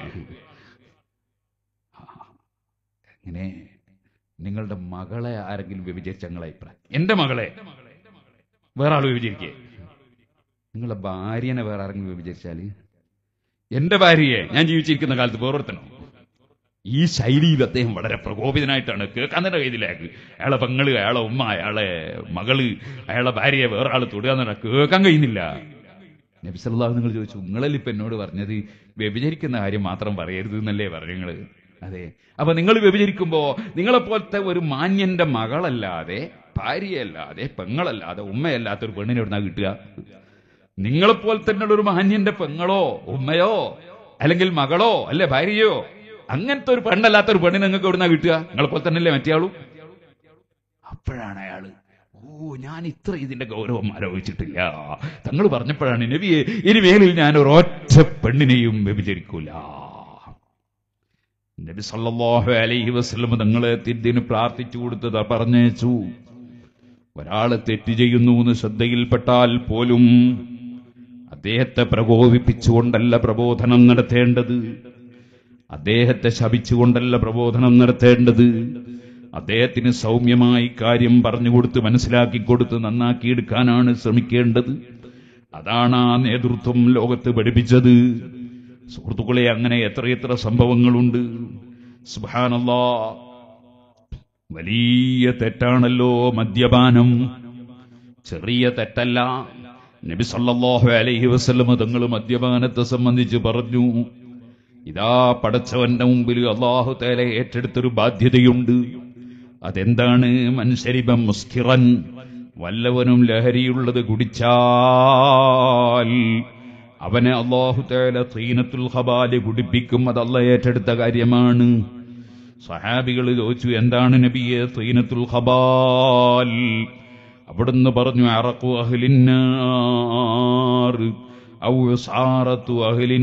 അങ്ങനെ നിങ്ങളുടെ മകളെ ആരെങ്കിലും വ്യഭിചരിച്ച നിങ്ങളെ അഭിപ്രായം എൻ്റെ മകളെ വേറെ ആൾ വ്യഭിചരിക്കേ നിങ്ങളുടെ ഭാര്യനെ വേറെ ആരെങ്കിലും വ്യഭിചരിച്ചാല് എന്റെ ഭാര്യയെ ഞാൻ ജീവിച്ചിരിക്കുന്ന കാലത്ത് വേറൊരുത്തനോ ഈ ശൈലിയിൽ അദ്ദേഹം വളരെ പ്രകോപിതനായിട്ടാണ് കേൾക്കാൻ തന്നെ കഴിയുന്നില്ല അയാളെ പെങ്ങള് അയാളെ ഉമ്മ അയാളെ മകള് അയാളെ ഭാര്യയെ വേറെ ആൾ തൊടുക എന്ന് പറഞ്ഞാൽ കേൾക്കാൻ കഴിയുന്നില്ല നബി സല്ലല്ലാഹു നിങ്ങൾ ചോദിച്ചു നിങ്ങളിൽ ഇപ്പൊ എന്നോട് പറഞ്ഞത് വ്യഭിചരിക്കുന്ന കാര്യം മാത്രം പറയരുത് എന്നല്ലേ പറഞ്ഞു നിങ്ങള് അതെ അപ്പൊ നിങ്ങൾ വ്യഭിചരിക്കുമ്പോ നിങ്ങളെപ്പോലത്തെ ഒരു മാന്യന്റെ മകളല്ലാതെ ഭാര്യയല്ലാതെ പെങ്ങളല്ലാതെ ഉമ്മയല്ലാത്ത ഒരു പെണ്ണിനെ എവിടുന്നാ കിട്ടുക നിങ്ങളെപ്പോലെ തന്നെ ഒരു മാന്യന്റെ പെങ്ങളോ ഉമ്മയോ അല്ലെങ്കിൽ മകളോ അല്ലെ ഭാര്യയോ അങ്ങനത്തെ ഒരു പെണ്ണല്ലാത്ത ഒരു പെണ്ണിനെ നിങ്ങൾക്ക് എവിടുന്നാ കിട്ടുക നിങ്ങളെപ്പോലെ തന്നെയല്ലേ മറ്റേ ആളും അപ്പോഴാണ് അയാള് ഓ ഞാൻ ഇത്ര ഇതിന്റെ ഗൗരവം ആലോചിച്ചിട്ടില്ല തങ്ങൾ പറഞ്ഞപ്പോഴാണ് നബിയെ ഇനി മേലിൽ ഞാൻ ഒരൊറ്റ പെണ്ണിനെയും വ്യഭിചരിക്കൂല നബി സല്ലല്ലാഹു അലൈഹി വസല്ലം തങ്ങളെ തിരിന് പ്രാർത്ഥിച്ചു കൊടുത്തത് പറഞ്ഞേച്ചു ഒരാള് തെറ്റ് ചെയ്യുന്നു എന്ന് ശ്രദ്ധയിൽപ്പെട്ടാൽ പോലും അദ്ദേഹത്തെ പ്രകോപിപ്പിച്ചുകൊണ്ടല്ല പ്രബോധനം നടത്തേണ്ടത് അദ്ദേഹത്തെ ശപിച്ചുകൊണ്ടല്ല പ്രബോധനം നടത്തേണ്ടത് അദ്ദേഹത്തിന് സൗമ്യമായി കാര്യം പറഞ്ഞുകൊടുത്ത് മനസ്സിലാക്കി കൊടുത്ത് നന്നാക്കിയെടുക്കാനാണ് ശ്രമിക്കേണ്ടത് അതാണ് ആ നേതൃത്വം ലോകത്ത് പഠിപ്പിച്ചത് സുഹൃത്തുക്കളെ അങ്ങനെ എത്രയെത്ര സംഭവങ്ങളുണ്ട് സുബാനല്ലാ വലിയ തെറ്റാണല്ലോ മദ്യപാനം ചെറിയ തെറ്റല്ല നബി സല്ലല്ലാഹു അലൈഹി വസല്ലം തങ്ങൾ മദ്യപാനത്തെ സംബന്ധിച്ച് പറഞ്ഞു ഇതാ പടച്ചവന്റെ മുമ്പിൽ അള്ളാഹു തേല ഏറ്റെടുത്തൊരു ബാധ്യതയുണ്ട് അതെന്താണ് മൻശരിബം മുസ്കിറൻ വല്ലവനും ലഹരിയുള്ളത് കുടിച്ചാൽ അവനെ അള്ളാഹു തേല തീനത്തുൽ ഹബാല് കുടിപ്പിക്കും അത് അല്ല ഏറ്റെടുത്ത കാര്യമാണ് സഹാബികൾ ചോദിച്ചു എന്താണ് നബിയെ തീനത്തുൽ ഹബാൽ അവിടുന്ന് പറഞ്ഞു അറക്കു അഹ്ലിന്നാർ ഔ സാറത്തു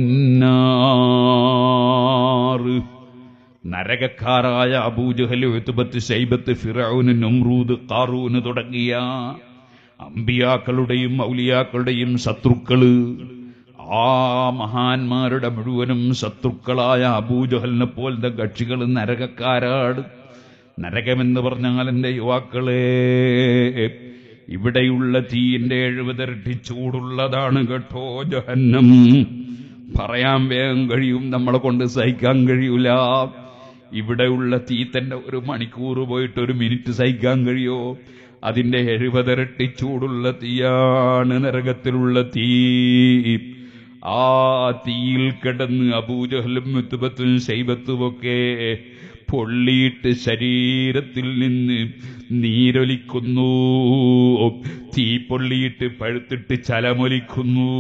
അഹ്ലിന്നാർ നരകക്കാരായ അബൂജഹൽ ഉത്ബത്ത് ശൈബത്ത് ഫിറൌന് നമ്രൂദ് കാറൂന് തുടങ്ങിയ അമ്പിയാക്കളുടെയും ഔലിയാക്കളുടെയും ശത്രുക്കള് ആ മഹാന്മാരുടെ മുഴുവനും ശത്രുക്കളായ അബൂജഹലിനെ പോലത്തെ കക്ഷികൾ നരകക്കാരാണ് നരകമെന്ന് പറഞ്ഞാൽ എന്റെ യുവാക്കളെ ഇവിടെയുള്ള തീയിന്റെ എഴുപതിരട്ടി ചൂടുള്ളതാണ് കേട്ടോ ജഹന്നം പറയാൻ വേഗം കഴിയും നമ്മളെ കൊണ്ട് സഹിക്കാൻ കഴിയൂല ഇവിടെയുള്ള തീ തന്നെ ഒരു മണിക്കൂർ പോയിട്ട് ഒരു മിനിറ്റ് സഹിക്കാൻ കഴിയോ അതിന്റെ എഴുപതിരട്ടി ചൂടുള്ള തീയാണ് നരകത്തിലുള്ള തീ ആ തീയിൽ കിടന്ന് അബൂജഹലും മുത്തുബത്തും ശൈബത്തുമൊക്കെ പൊള്ളിയിട്ട് ശരീരത്തിൽ നിന്ന് നീരൊലിക്കുന്നു തീ പൊള്ളിയിട്ട് പഴുത്തിട്ട് ചലമൊലിക്കുന്നു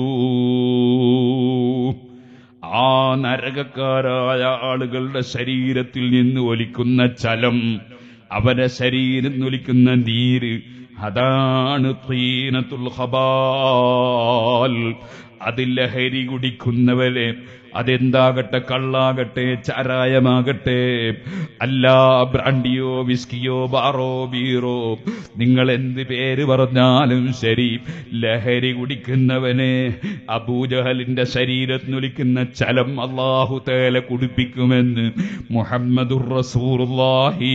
ആ നരകക്കാരായ ആളുകളുടെ ശരീരത്തിൽ നിന്ന് ഒലിക്കുന്ന ചലം അവരെ ശരീരം ഒലിക്കുന്ന നീര് അതാണ് തീനത്തുൽ ഹബാൽ അതിൽ ലഹരി കുടിക്കുന്നവരെ അതെന്താകട്ടെ കള്ളാകട്ടെ ചാരായമാകട്ടെ അല്ല ബ്രാൻഡിയോ വിസ്കിയോ ബാറോ ബീറോ നിങ്ങൾ എന്ത് പേര് പറഞ്ഞാലും ശരി ലഹരി കുടിക്കുന്നവനെ അബൂജഹലിന്റെ ശരീരത്തിനൊലിക്കുന്ന ചലം അള്ളാഹു തേല കുടിപ്പിക്കുമെന്ന് മുഹമ്മദുർ റസൂറുല്ലാഹി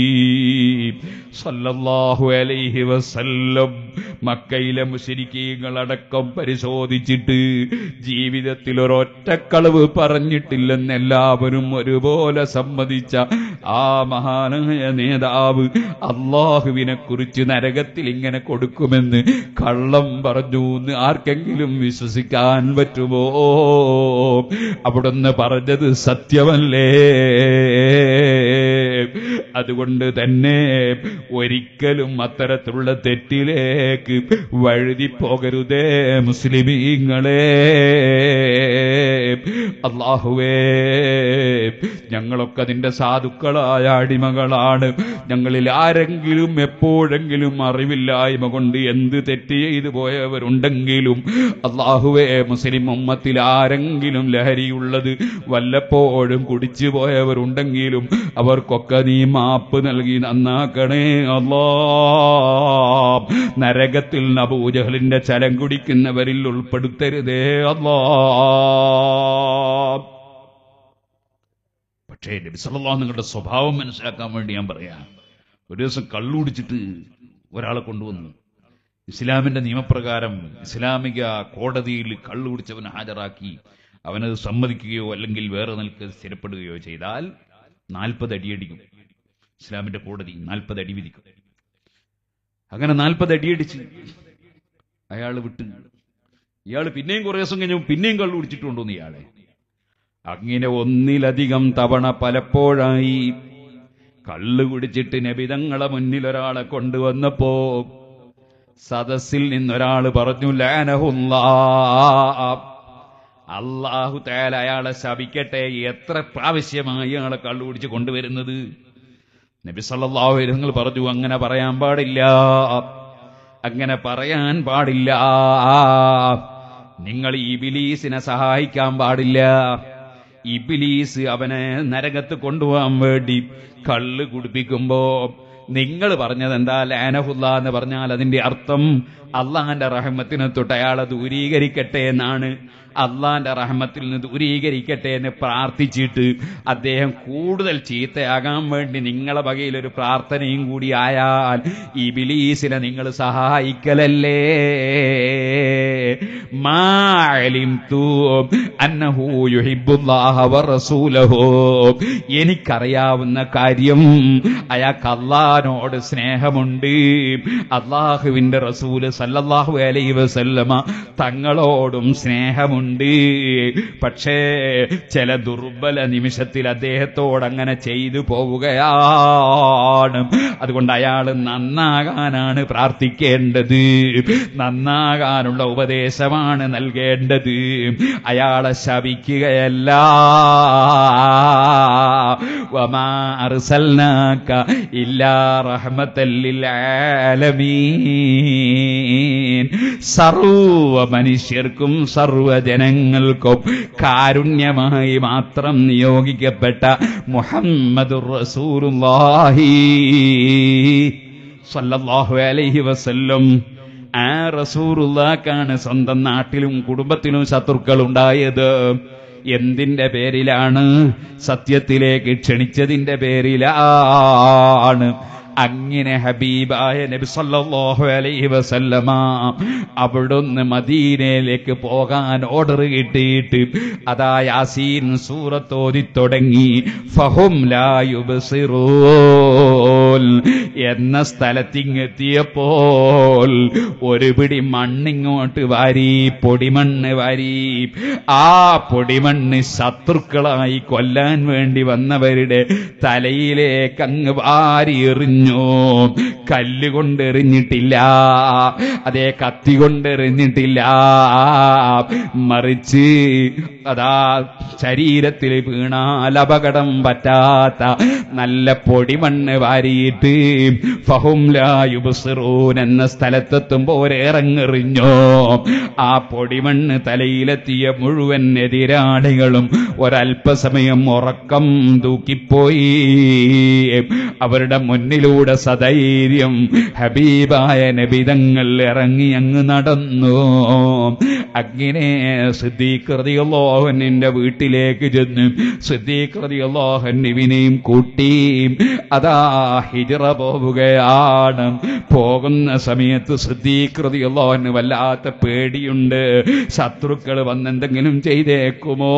സല്ലല്ലാഹു അലൈഹി വസല്ലം മക്കയിലെ മുശരിക്കീങ്ങളടക്കം പരിശോധിച്ചിട്ട് ജീവിതത്തിൽ ഒരൊറ്റക്കളവ് പറഞ്ഞിട്ടില്ലെന്ന് എല്ലാവരും ഒരുപോലെ സമ്മതിച്ച ആ മഹാനായ നേതാവ് അള്ളാഹുവിനെ കുറിച്ച് നരകത്തിൽ ഇങ്ങനെ കൊടുക്കുമെന്ന് കള്ളം പറഞ്ഞു എന്ന് ആർക്കെങ്കിലും വിശ്വസിക്കാൻ പറ്റുമോ അവിടുന്ന് പറഞ്ഞത് സത്യമല്ലേ അതുകൊണ്ട് തന്നെ ഒരിക്കലും അത്തരത്തിലുള്ള തെറ്റിലേക്ക് വഴുതി പോകരുതേ മുസ്ലിമീങ്ങളെ അള്ളാഹുവേ ഞങ്ങളൊക്കെ അതിന്റെ സാധുക്കളായ അടിമകളാണ് ഞങ്ങളിൽ ആരെങ്കിലും എപ്പോഴെങ്കിലും അറിവില്ലായ്മ കൊണ്ട് എന്ത് തെറ്റ് ചെയ്തു പോയവരുണ്ടെങ്കിലും അള്ളാഹുവേ മുസ്ലിം ഉമ്മത്തിൽ ആരെങ്കിലും ലഹരിയുള്ളത് വല്ലപ്പോഴും കുടിച്ചു പോയവരുണ്ടെങ്കിലും അവർക്കൊക്കെ നീ മാപ്പ് നൽകി നന്നാക്കണേ അല്ലാ നരകത്തിൽ നബൂജഹലിന്റെ ചലം കുടിക്കുന്നവരിൽ ഉൾപ്പെടുത്തരുതേ അല്ലാ പക്ഷേ നബിസല്ലാ നിങ്ങളുടെ സ്വഭാവം മനസ്സിലാക്കാൻ വേണ്ടി ഞാൻ പറയാം ഒരു ദിവസം കള്ളുടിച്ചിട്ട് ഒരാളെ കൊണ്ടുവന്നു ഇസ്ലാമിന്റെ നിയമപ്രകാരം ഇസ്ലാമിക കോടതിയിൽ കള്ളുകുടിച്ചവൻ ഹാജരാക്കി അവനത് സമ്മതിക്കുകയോ അല്ലെങ്കിൽ വേറെ നിൽക്ക് സ്ഥിരപ്പെടുകയോ ചെയ്താൽ നാൽപ്പത് അടിയടിക്കും ഇസ്ലാമിന്റെ കോടതി നാൽപ്പത് അടി വിധിക്കും അങ്ങനെ നാൽപ്പത് അടിയടിച്ച് അയാൾ വിട്ട് ഇയാൾ പിന്നെയും കുറേ ദിവസം കഴിഞ്ഞു പിന്നെയും കള്ളു കുടിച്ചിട്ട് കൊണ്ടുവന്നു ഇയാളെ അങ്ങനെ ഒന്നിലധികം തവണ പലപ്പോഴായി കള്ളു കുടിച്ചിട്ട് നബിതങ്ങളെ മുന്നിൽ ഒരാളെ കൊണ്ടുവന്നപ്പോ സദസ്സിൽ നിന്നൊരാള് പറഞ്ഞു ലാനഹുല്ലാ അള്ളാഹു തയാല അയാളെ ശപിക്കട്ടെ എത്ര പ്രാവശ്യമായി അയാളെ കള്ളു കുടിച്ച് കൊണ്ടുവരുന്നത് നബി സല്ലല്ലാഹു അലൈഹി നിങ്ങൾ പറഞ്ഞു അങ്ങനെ പറയാൻ പാടില്ല അങ്ങനെ പറയാൻ പാടില്ല നിങ്ങൾ ഇബിലീസിനെ സഹായിക്കാൻ പാടില്ല ഇബിലീസ് അവനെ നരകത്ത് കൊണ്ടുപോകാൻ വേണ്ടി കള്ള് കുടിപ്പിക്കുമ്പോ നിങ്ങൾ പറഞ്ഞത് എന്താ ലാനഹുല്ല എന്ന് പറഞ്ഞാൽ അതിന്റെ അർത്ഥം അള്ളാന്റെ റഹ്മത്തിനെ തൊട്ട് അയാളെ ദൂരീകരിക്കട്ടെ എന്നാണ് അള്ളാന്റെ റഹ്മത്തിൽ നിന്ന് ദൂരീകരിക്കട്ടെ എന്ന് പ്രാർത്ഥിച്ചിട്ട് അദ്ദേഹം കൂടുതൽ ചീത്തയാകാൻ വേണ്ടി നിങ്ങളെ വകയിൽ ഒരു പ്രാർത്ഥനയും കൂടി ആയാൽ ഈ ബിലീസിനെ നിങ്ങൾ സഹായിക്കലല്ലേ മാലിംതു അന്നഹു യുഹിബ്ബുല്ലാഹ വറസൂലഹു എനിക്കറിയാവുന്ന കാര്യം അയാൾക്ക് അള്ളാഹിനോട് സ്നേഹമുണ്ട് അള്ളാഹുവിന്റെ റസൂല് സല്ലല്ലാഹു അലൈഹി വസല്ലമ തങ്ങളോടും സ്നേഹമുണ്ട് പക്ഷേ ചില ദുർബല നിമിഷത്തിൽ അദ്ദേഹത്തോട് അങ്ങനെ ചെയ്തു പോവുകയാണ് അതുകൊണ്ട് അയാൾ നന്നാകാനാണ് പ്രാർത്ഥിക്കേണ്ടത് നന്നാകാനുള്ള ഉപദേശമാണ് നൽകേണ്ടത് അയാളെ ശപിക്കുകയല്ല വമാ അർസൽനാക ഇല്ലാ റഹ്മത്തൽ ലിൽ ആലമീൻ സർവ മനുഷ്യർക്കും സർവ ജനങ്ങൾക്കും കാരുണ്യമായി മാത്രം നിയോഗിക്കപ്പെട്ട മുഹമ്മദുർ റസൂലുള്ളാഹി സല്ലല്ലാഹു അലൈഹി വസല്ലം ആ റസൂറുള്ളാക്കാണ് സ്വന്തം നാട്ടിലും കുടുംബത്തിലും ശത്രുക്കൾ ഉണ്ടായത് എന്തിന്റെ പേരിലാണ് സത്യത്തിലേക്ക് ക്ഷണിച്ചതിന്റെ പേരിലാണ് അങ്ങനെ ഹബീബായ നബി സല്ലല്ലാഹു അലൈഹി വസല്ലമ അവിടുന്ന് മദീനയിലേക്ക് പോകാൻ ഓർഡർ കിട്ടിയിട്ട് അതാ യാസീൻ സൂറത്ത് ഓതി തുടങ്ങി ഫഹും ലാ യുബ്സിറൂൻ എന്ന സ്ഥലത്തിങ്ങെത്തിയപ്പോൾ ഒരു പിടി മണ്ണിങ്ങോട്ട് വാരി പൊടിമണ്ണ് വാരി ആ പൊടിമണ്ണ് ശത്രുക്കളായി കൊല്ലാൻ വേണ്ടി വന്നവരുടെ തലയിലേക്ക് അങ്ങ് വാരി എറിഞ്ഞു കല്ലുകൊണ്ട് എറിഞ്ഞിട്ടില്ല അതേ കത്തി കൊണ്ട് എറിഞ്ഞിട്ടില്ല മറിച്ച് അതാ ശരീരത്തിൽ വീണാൽ അപകടം പറ്റാത്ത നല്ല പൊടിമണ്ണ് വാരിയിട്ട് ഫഹും ലായുബുസിറൂൻ എന്ന സ്ഥലത്തെത്തുമ്പോ ഒരേറങ്ങെറിഞ്ഞോ ആ പൊടിമണ്ണ് തലയിലെത്തിയ മുഴുവൻ എതിരാളികളും ഒരല്പസമയം ഉറക്കം തൂക്കിപ്പോയി അവരുടെ മുന്നിലൂടെ സധൈര്യം ഹബീബായ നബിതങ്ങൾ ഇറങ്ങി അങ്ങ് നടന്നു അങ്ങനെ സിദ്ദീഖ്റതിയല്ലോഹനിന്റെ വീട്ടിലേക്ക് ചെന്ന് സിദ്ദീഖ്റതിയല്ലോഹന്നിവിനെയും കൂട്ടി അതാ ഹിജറ പോവുകയാണ് പോകുന്ന സമയത്ത് സിദ്ദീഖ്റതിയല്ലോഹന് വല്ലാത്ത പേടിയുണ്ട് ശത്രുക്കൾ വന്നെന്തെങ്കിലും ചെയ്തേക്കുമോ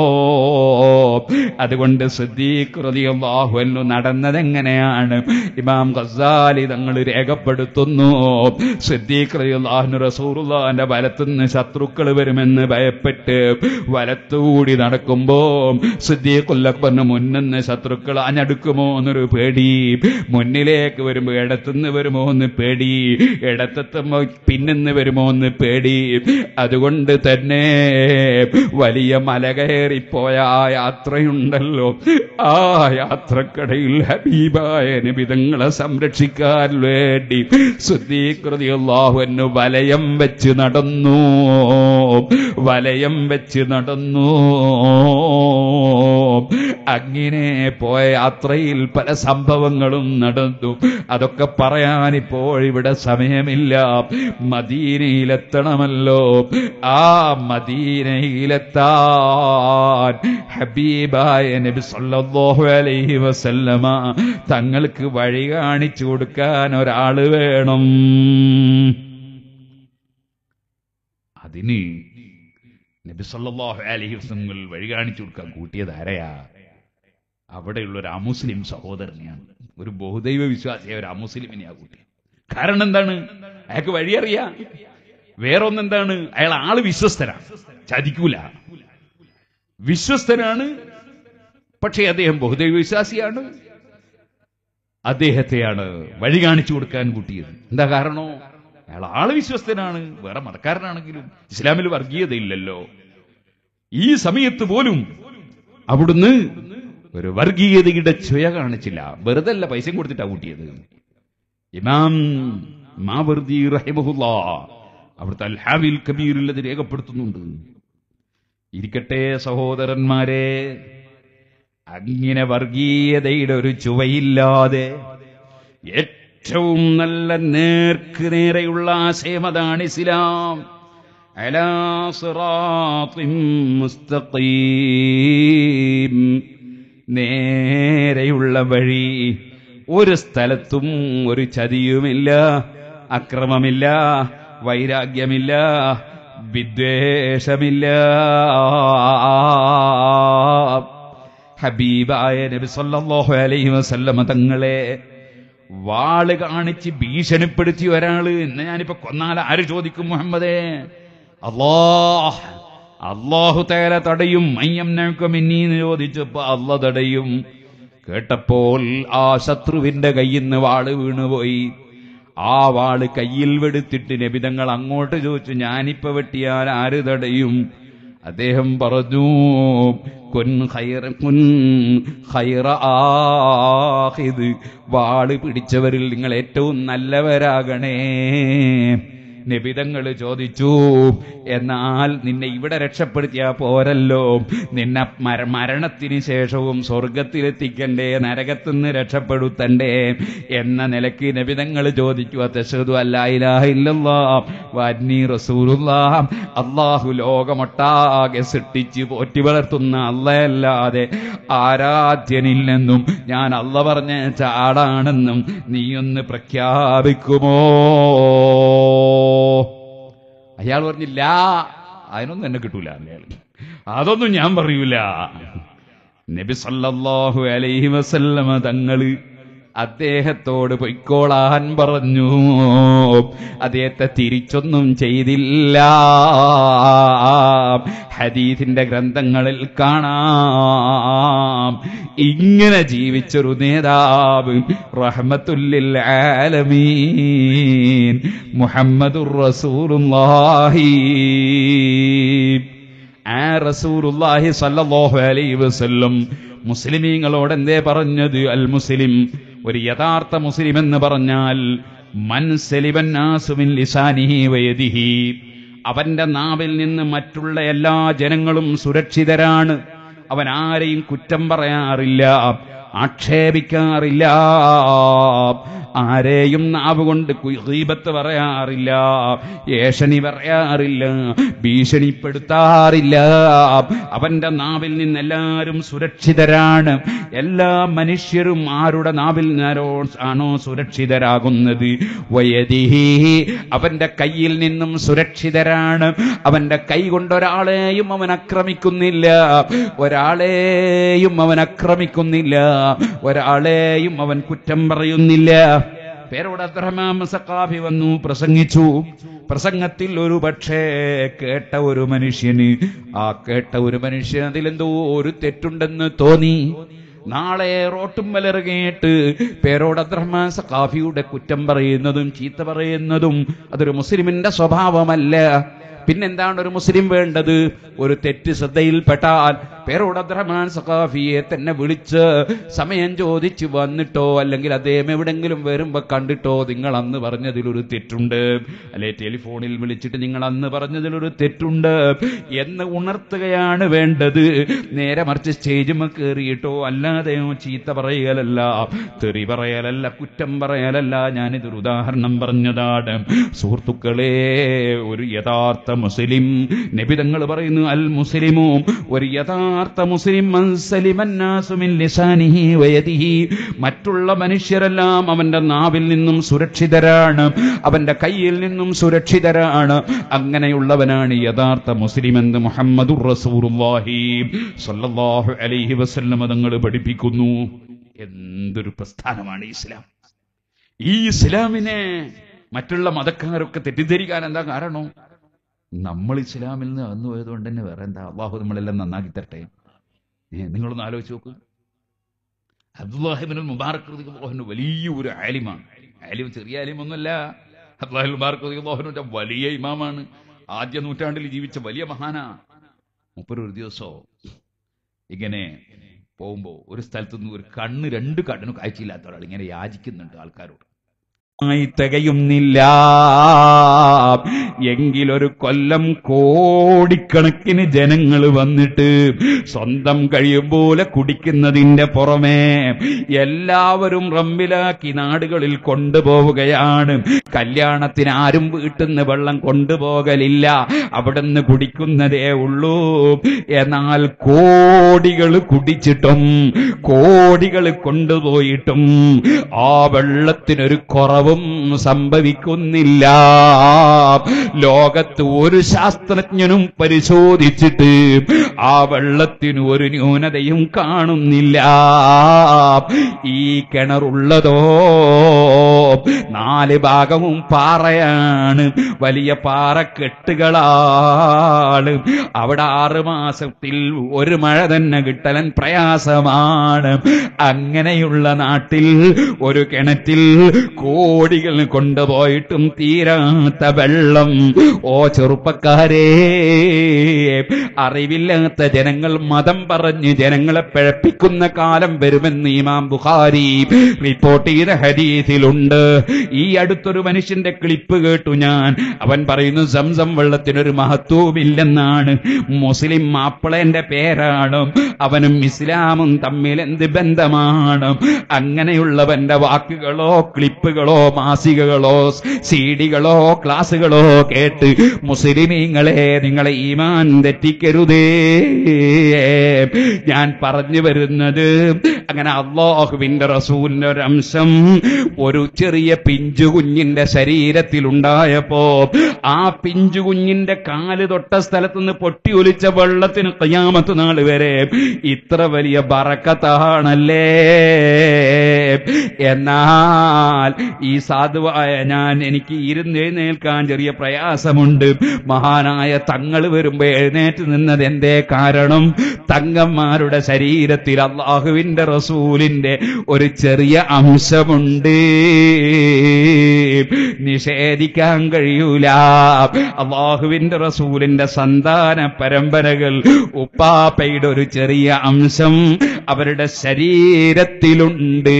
അതുകൊണ്ട് സിദ്ദീഖ്റതിയല്ലാഹുവല്ലു നടന്നതെങ്ങനെയാണ് ഇമാം ഖസാലി തങ്ങൾ രേഖപ്പെടുത്തുന്നു സിദ്ദീഖ്റതിയല്ലാഹു റസൂറുല്ലാന്റെ വലത്തുനിന്ന് ശത്രുക്കൾ വരുമെന്ന് ഭയപ്പെട്ട് വലത്തുകൂടി നടക്കുമ്പോ സിദ്ദീഖുല്ലക്ബറിന് മുന്നിന്ന് ശത്രുക്കൾ അഞ്ഞടുക്കുമോ എന്നൊരു പേടി മുന്നിലേക്ക് വരുമ്പോ ഇടത്തുനിന്ന് വരുമോ എന്ന് പേടി ഇടത്തെത്തുമ്പോ പിന്നിന്ന് വരുമോ എന്ന് പേടി അതുകൊണ്ട് തന്നെ വലിയ മല കയറിപ്പോയ ആ യാത്രയുണ്ടല്ലോ ആ യാത്രക്കടയിൽ ഹബീബായ നിബിതങ്ങളെ സംരക്ഷിക്കാൻ വേണ്ടി ശുദ്ധീകൃതിയുള്ളാഹുവിന് വലയം വെച്ച് നടന്നു വലയം വെച്ച് നടന്നു അങ്ങനെ പോയ യാത്രയിൽ പല സംഭവങ്ങളും നടന്നു അതൊക്കെ പറയാൻ ഇപ്പോൾ ഇവിടെ സമയമില്ല മദീനയിലെത്തണമല്ലോ ആ മദീനയിലെത്താൻ ഹബീബായ നബി സല്ലല്ലാഹു അലൈഹി വസല്ലമ തങ്ങൾക്ക് വഴി കാണിച്ചു കൊടുക്കാൻ ഒരാള് വേണം അതിന് നബി സല്ലല്ലാഹു അലൈഹി വസല്ലം വഴി കാണിച്ചു കൊടുക്കാൻ കൂട്ടിയത് ആരെയാ അവിടെയുള്ള ഒരു അമുസ്ലിം സഹോദരനെയാണ് ഒരു ബഹുദൈവ വിശ്വാസിയായ ഒരു അമുസ്ലിമിനെയാ കൂട്ടി കാരണം എന്താണ് അയാൾക്ക് വഴിയറിയാ വേറൊന്നെന്താണ് അയാൾ ആള് വിശ്വസ്തനാണ് ചതിക്കൂല വിശ്വസ്തനാണ് പക്ഷേ അദ്ദേഹം ബഹുദൈവ വിശ്വാസിയാണ് അദ്ദേഹത്തെയാണ് വഴി കാണിച്ചു കൊടുക്കാൻ കൂട്ടിയത് എന്താ കാരണോ അയാൾ ആള് വിശ്വസ്തനാണ് വേറെ മതക്കാരനാണെങ്കിലും ഇസ്ലാമിൽ വർഗീയത ഇല്ലല്ലോ ഈ സമയത്ത് പോലും അവിടുന്ന് ഒരു വർഗീയതയുടെ ചുയ കാണിച്ചില്ല വെറുതെ അല്ല പൈസയും കൊടുത്തിട്ടാ കൂട്ടിയത് ഇമാം മാവർദി റഹിമഹുല്ല അവിടുത്തെ അൽഹാവിൽ കബീറിൽ അത് രേഖപ്പെടുത്തുന്നുണ്ട് ഇരിക്കട്ടെ സഹോദരന്മാരെ അങ്ങനെ വർഗീയതയുടെ ഒരു ചുവയില്ലാതെ ഏറ്റവും നല്ല നേർക്ക് നേരെയുള്ള ആശയം അതാണ് ഇസ്ലാം അലാ സിറാത്തിൻ മുസ്തഖീം നേരെയുള്ള വഴി ഒരു സ്ഥലത്തും ഒരു ചതിയുമില്ല അക്രമമില്ല വൈരാഗ്യമില്ല വിദ്വേഷമില്ല ഹബീബായ നബി സല്ലല്ലാഹു അലൈഹി വസല്ലമ തങ്ങളെ വാള് കാണിച്ച് ഭീഷണിപ്പെടുത്തി ഒരാള് എന്ന് ഞാനിപ്പോ കൊന്നാൽ ആര് ചോദിക്കും മുഹമ്മദേ അല്ലാഹ് അള്ളാഹു തേല തടയും മയ്യം എന്ന് ചോദിച്ചപ്പോ അല്ല തടയും കേട്ടപ്പോൾ ആ ശത്രുവിന്റെ കയ്യിൽ നിന്ന് വാള് വീണുപോയി ആ വാള് കയ്യിൽ വെടുത്തിട്ട് നബിതങ്ങൾ അങ്ങോട്ട് ചോദിച്ചു ഞാനിപ്പോ വെട്ടിയാൽ ആര് തടയും അദ്ദേഹം പറഞ്ഞു കുൻ ഖൈറ കുൻ ഖൈറ ആഖിദ് വാള് പിടിച്ചവരിൽ നിങ്ങൾ ഏറ്റവും നല്ലവരാകണേ നിബിതങ്ങൾ ചോദിച്ചു എന്നാൽ നിന്നെ ഇവിടെ രക്ഷപ്പെടുത്തിയാ പോരല്ലോ നിന്നെ മര മരണത്തിന് ശേഷവും സ്വർഗത്തിലെത്തിക്കണ്ടേ നരകത്തുനിന്ന് രക്ഷപ്പെടുത്തണ്ടേ എന്ന നിലയ്ക്ക് നബിതങ്ങൾ ചോദിക്കുക തെശതു അല്ലാഹില്ലാ റസൂലുള്ളാ അള്ളാഹു ലോകമൊട്ടാകെ സൃഷ്ടിച്ച് പോറ്റി വളർത്തുന്ന അല്ലയല്ലാതെ ആരാധ്യനില്ലെന്നും ഞാൻ അല്ല പറഞ്ഞ ചാടാണെന്നും നീയൊന്ന് പ്രഖ്യാപിക്കുമോ അയാൾ പറഞ്ഞില്ല അതിനൊന്നും എന്നെ കിട്ടൂല അയാൾ അതൊന്നും ഞാൻ പറയൂല നബി സല്ലല്ലാഹു അലൈഹി വസല്ലമ തങ്ങള് അദ്ദേഹത്തോട് പൊയ്ക്കോളാൻ പറഞ്ഞു അദ്ദേഹത്തെ തിരിച്ചൊന്നും ചെയ്തില്ല ഹദീസിന്റെ ഗ്രന്ഥങ്ങളിൽ കാണാം ഇങ്ങനെ ജീവിച്ചൊരു നേതാവ് റഹ്മത്തുല്ലിൽ ആലമീൻ മുഹമ്മദുർ റസൂലുള്ളാഹി ആ റസൂലുള്ളാഹി സല്ലല്ലാഹു അലൈഹി വസല്ലം മുസ്ലിമീങ്ങളോട് എന്തേ പറഞ്ഞത് അൽ മുസ്ലിം ഒരു യഥാർത്ഥ മുസ്ലിം എന്ന് പറഞ്ഞാൽ മൻ സലിബൻ നാസുമിൻ ലിസാനിഹി വയദിഹി അവന്റെ നാവിൽ നിന്ന് മറ്റുള്ള എല്ലാ ജനങ്ങളും സുരക്ഷിതരാണ് അവൻ ആരെയും കുറ്റം പറയാറില്ല ആക്ഷേപിക്കാറില്ല ആരെയും നാവ് കൊണ്ട് ഗീബത്ത് പറയാറില്ല ഏഷണി പറയാറില്ല ഭീഷണിപ്പെടുത്താറില്ല അവന്റെ നാവിൽ നിന്ന് എല്ലാവരും സുരക്ഷിതരാണ് എല്ലാ മനുഷ്യരും ആരുടെ നാവിൽ നിന്നാരോ ആണോ സുരക്ഷിതരാകുന്നത് വയതിഹി അവന്റെ കയ്യിൽ നിന്നും സുരക്ഷിതരാണ് അവന്റെ കൈ കൊണ്ട് ഒരാളെയും അവൻ ആക്രമിക്കുന്നില്ല ഒരാളെയും അവൻ ആക്രമിക്കുന്നില്ല ഒരാളെയും അവൻ കുറ്റം പറയുന്നില്ല പേരോട് അബ്ദുറഹ്മാൻ സക്കാഫി വന്നു പ്രസംഗിച്ചു പ്രസംഗത്തിൽ ഒരു പക്ഷേ കേട്ട ഒരു മനുഷ്യന് ആ കേട്ട ഒരു മനുഷ്യൻ അതിലെന്തോ ഒരു തെറ്റുണ്ടെന്ന് തോന്നി നാളെ റോട്ടും വലറുകയിട്ട് പേരോട് അബ്ദുറഹ്മാൻ സക്കാഫിയുടെ കുറ്റം പറയുന്നതും ചീത്ത പറയുന്നതും അതൊരു മുസ്ലിമിന്റെ സ്വഭാവമല്ല പിന്നെന്താണ് ഒരു മുസ്ലിം വേണ്ടത് ഒരു തെറ്റ് ശ്രദ്ധയിൽപ്പെട്ടാൽ പേരോട് അബ്ദുറഹ്മാൻ സഖാഫിയെ തന്നെ വിളിച്ച് സമയം ചോദിച്ച് വന്നിട്ടോ അല്ലെങ്കിൽ അദ്ദേഹം എവിടെങ്കിലും വരുമ്പോ കണ്ടിട്ടോ നിങ്ങൾ അന്ന് പറഞ്ഞതിലൊരു തെറ്റുണ്ട് അല്ലെ ടെലിഫോണിൽ വിളിച്ചിട്ട് നിങ്ങൾ അന്ന് പറഞ്ഞതിലൊരു തെറ്റുണ്ട് എന്ന് ഉണർത്തുകയാണ് വേണ്ടത് നേരെ മറിച്ച് സ്റ്റേജുമ കയറിയിട്ടോ അല്ലാതെയോ ചീത്ത പറയലല്ല തെറി പറയലല്ല കുറ്റം പറയലല്ല ഞാനിതൊരു ഉദാഹരണം പറഞ്ഞതാണ് സുഹൃത്തുക്കളെ ഒരു യഥാർത്ഥ മുസ്ലിം നബിതങ്ങൾ പറയുന്നു അൽ മുസ്ലിമും ഒരു യഥാർത്ഥ മുസ്ലിം മൻ സലിമന്നാസു മിൻ ലിസാനിഹി വയദിഹി മറ്റുള്ള മനുഷ്യരെല്ലാം അവന്റെ നാവിൽ നിന്നും സുരക്ഷിതരാണ് അവന്റെ കയ്യിൽ നിന്നും സുരക്ഷിതരാണ് അങ്ങനെയുള്ളവനാണ് യഥാർത്ഥ മുസ്ലിം എന്ന് മുഹമ്മദുർ റസൂലുള്ളാഹി സ്വല്ലല്ലാഹു അലൈഹി വസല്ലം തങ്ങൾ പഠിപ്പിക്കുന്നു എന്തൊരു പ്രസ്ഥാനമാണ് ഇസ്ലാം ഈ ഇസ്ലാമിനെ മറ്റുള്ള മതക്കാരൊക്കെ തെറ്റിദ്ധരിക്കാൻ എന്താ കാരണം നമ്മൾ ഇസ്ലാമിൽ നിന്ന് അകന്നു പോയതുകൊണ്ട് തന്നെ വേറെ എന്താ അള്ളാഹു നമ്മളെല്ലാം നന്നാക്കി തരട്ടെ ഏ, നിങ്ങളൊന്ന് ആലോചിച്ച് നോക്ക് അബ്ദുല്ലാഹിബിൻ മുബാറക് റളിയല്ലാഹു വലിയ ഒരു ആലിമാണ് ആലിം ചെറിയ ആലിമൊന്നുമല്ല അബ്ദുല്ലാഹിബിൻ മുബാറക് റളിയല്ലാഹുവിന്റെ വലിയ ഇമാമാണ് ആദ്യ നൂറ്റാണ്ടിൽ ജീവിച്ച വലിയ മഹാനാ മുപ്പര് ഒരു ദിവസോ ഇങ്ങനെ പോകുമ്പോ ഒരു സ്ഥലത്ത് നിന്ന് ഒരു കണ്ണ് രണ്ട് കണ്ണിനും കാഴ്ചയില്ലാത്ത ഒരാൾ ഇങ്ങനെ യാചിക്കുന്നുണ്ട് ആൾക്കാരോട് ായി തികയുന്നില്ല എങ്കിലൊരു കൊല്ലം കോടിക്കണക്കിന് ജനങ്ങൾ വന്നിട്ട് സ്വന്തം കഴിയും പോലെ കുടിക്കുന്നതിന്റെ പുറമേ എല്ലാവരും റമ്പിലാക്കി നാടുകളിൽ കൊണ്ടുപോവുകയാണ് കല്യാണത്തിന് ആരും വീട്ടിൽ നിന്ന് വെള്ളം കൊണ്ടുപോകലില്ല അവിടുന്ന് കുടിക്കുന്നതേ ഉള്ളൂ എന്നാൽ കോടികൾ കുടിച്ചിട്ടും കോടികൾ കൊണ്ടുപോയിട്ടും ആ വെള്ളത്തിനൊരു കുറവും സംഭവിക്കുന്നില്ല ലോകത്ത് ഒരു ശാസ്ത്രജ്ഞനും പരിശോധിച്ചിട്ട് ആ വെള്ളത്തിന് ഒരു ന്യൂനതയും കാണുന്നില്ല ഈ കിണറുള്ളതോ നാല് ഭാഗവും പാറയാണ് വലിയ പാറക്കെട്ടുകളാണ് അവിടെ ആറ് മാസത്തിൽ ഒരു മഴ തന്നെ കിട്ടലൻ പ്രയാസമാണ് അങ്ങനെയുള്ള നാട്ടിൽ ഒരു കിണറ്റിൽ കോ കോടികൾ കൊണ്ടുപോയിട്ടും തീരാത്ത വെള്ളം ഓ ചെറുപ്പക്കാരേ അറിവില്ലാത്ത ജനങ്ങൾ മതം പറഞ്ഞ് ജനങ്ങളെ പിഴപ്പിക്കുന്ന കാലം വരുമെന്ന് ഇമാം ബുഖാരി റിപ്പോർട്ട് ചെയ്ത ഹദീസിലുണ്ട് ഈ അടുത്തൊരു മനുഷ്യന്റെ ക്ലിപ്പ് കേട്ടു ഞാൻ അവൻ പറയുന്നു സംസം വെള്ളത്തിനൊരു മഹത്വമില്ലെന്നാണ് മുസ്ലിം മാപ്പിളന്റെ പേരാണ് അവനും ഇസ്ലാമും തമ്മിൽ എന്ത് ബന്ധമാണ് അങ്ങനെയുള്ളവന്റെ വാക്കുകളോ ക്ലിപ്പുകളോ മാസികകളോ സീഡികളോ ക്ലാസുകളോ കേട്ട് മുസ്ലിമീങ്ങളെ നിങ്ങളെ ഈമാൻ തെറ്റിക്കരുതേ ഞാൻ പറഞ്ഞു വരുന്നത് അങ്ങനെ അള്ളാഹുവിന്റെ റസൂലിന്റെ ഒരു അംശം ഒരു ചെറിയ പിഞ്ചു കുഞ്ഞിന്റെ ശരീരത്തിലുണ്ടായപ്പോ ആ പിഞ്ചു കുഞ്ഞിന്റെ കാല് തൊട്ട സ്ഥലത്ത് നിന്ന് പൊട്ടി ഒലിച്ച വെള്ളത്തിന് കയ്യാമത്ത് നാൾ വരെ ഇത്ര വലിയ ബറക്കത്താണല്ലേ എന്നാൽ ഈ സാധുവായ ഞാൻ എനിക്ക് ഇരുന്ന് എഴുന്നേൽക്കാൻ ചെറിയ പ്രയാസമുണ്ട് മഹാനായ തങ്ങൾ വരുമ്പോ എഴുന്നേറ്റ് നിന്നത് എന്തേ കാരണം തങ്ങന്മാരുടെ ശരീരത്തിൽ അള്ളാഹുവിന്റെ റസൂലിന്റെ ഒരു ചെറിയ അംശമുണ്ട് നിഷേധിക്കാൻ കഴിയൂല അള്ളാഹുവിന്റെ റസൂലിന്റെ സന്താന പരമ്പരകൾ ഉപ്പാപ്പയുടെ ഒരു ചെറിയ അംശം അവരുടെ ശരീരത്തിലുണ്ട്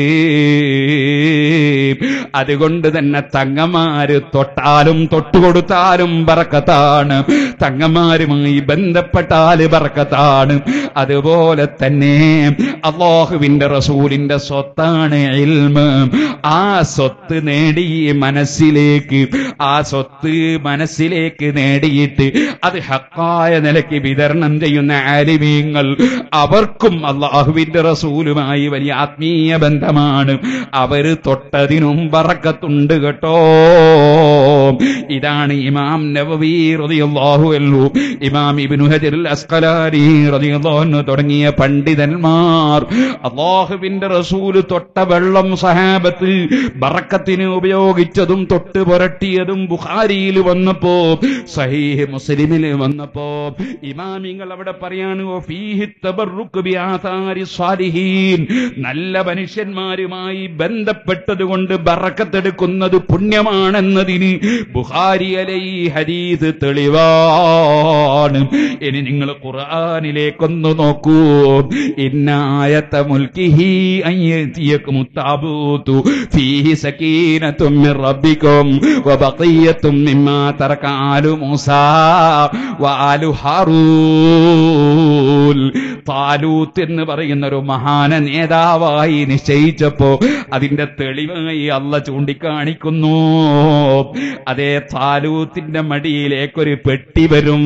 അതുകൊണ്ട് തന്നെ തങ്ങമാര് തൊട്ടാലും തൊട്ടുകൊടുത്താലും ബറക്കത്താണ് തങ്ങമാരുമായി ബന്ധപ്പെട്ടാല് ബറക്കത്താണ് അതുപോലെ തന്നെ അള്ളാഹുവിന്റെ റസൂലിന്റെ സ്വത്താണ് ഇൽമ് ആ സ്വത്ത് നേടി മനസ്സിലേക്ക് ആ സ്വത്ത് മനസ്സിലേക്ക് നേടിയിട്ട് അത് ഹക്കായ നിലയ്ക്ക് വിതരണം ചെയ്യുന്ന ആലിമീങ്ങൾ അവർക്കും അള്ളാഹുവിന്റെ റസൂലുമായി വലിയ ആത്മീയ ബന്ധമാണ് അവര് തൊട്ടതിനും പറക്കത്തുണ്ട് കേട്ടോ ഇതാണ് ഇമാം നവവി റളിയല്ലാഹു അൻഹു ഇമാം ഇബ്നു ഹജറുൽ അസ്ഖലാനി റളിയല്ലാഹു അൻഹു തുടങ്ങിയ പണ്ഡിതന്മാർ അള്ളാഹുവിന്റെ റസൂല് തൊട്ട വെള്ളം സഹാബത്ത് ബറക്കത്തിന് ഉപയോഗിച്ചതും തൊട്ട് പുരട്ടിയതും ബുഖാരിയിൽ വന്നപ്പോ സഹീഹ് മുസ്ലിമിൽ വന്നപ്പോ ഇമാമിങ്ങൾ അവിടെ പറയാണ് "വ ഫീഹി തബറുക്ക് ബിആഥാരി സ്വാലിഹീൻ." നല്ല മനുഷ്യന്മാരുമായി ബന്ധപ്പെട്ടതുകൊണ്ട് ബറക്കത്തെടുക്കുന്നത് പുണ്യമാണെന്നതിന് ബുഖാരി അലൈ ഹദീസ് തെളിവാണ് ഇനി നിങ്ങൾ ഖുർആനിലേക്കൊന്ന് നോക്കൂ ഇന്നായത്ത മുൽക്കിഹി അയ്യത്തിയക്കും താബൂതു ഫീഹി സകീനത്തും മിർ റബ്ബിക്കും വബഖിയത്തും മിമ്മാ തറക ആലു മൂസാ വആലു ഹാറൂൻ താലൂത്ത് എന്ന് പറയുന്ന ഒരു മഹാന നേതാവായി നിശ്ചയിച്ചപ്പോ അതിന്റെ തെളിവായി അല്ല ചൂണ്ടിക്കാണിക്കുന്നു അതേ താലൂത്തിന്റെ മടിയിലേക്കൊരു പെട്ടി വരും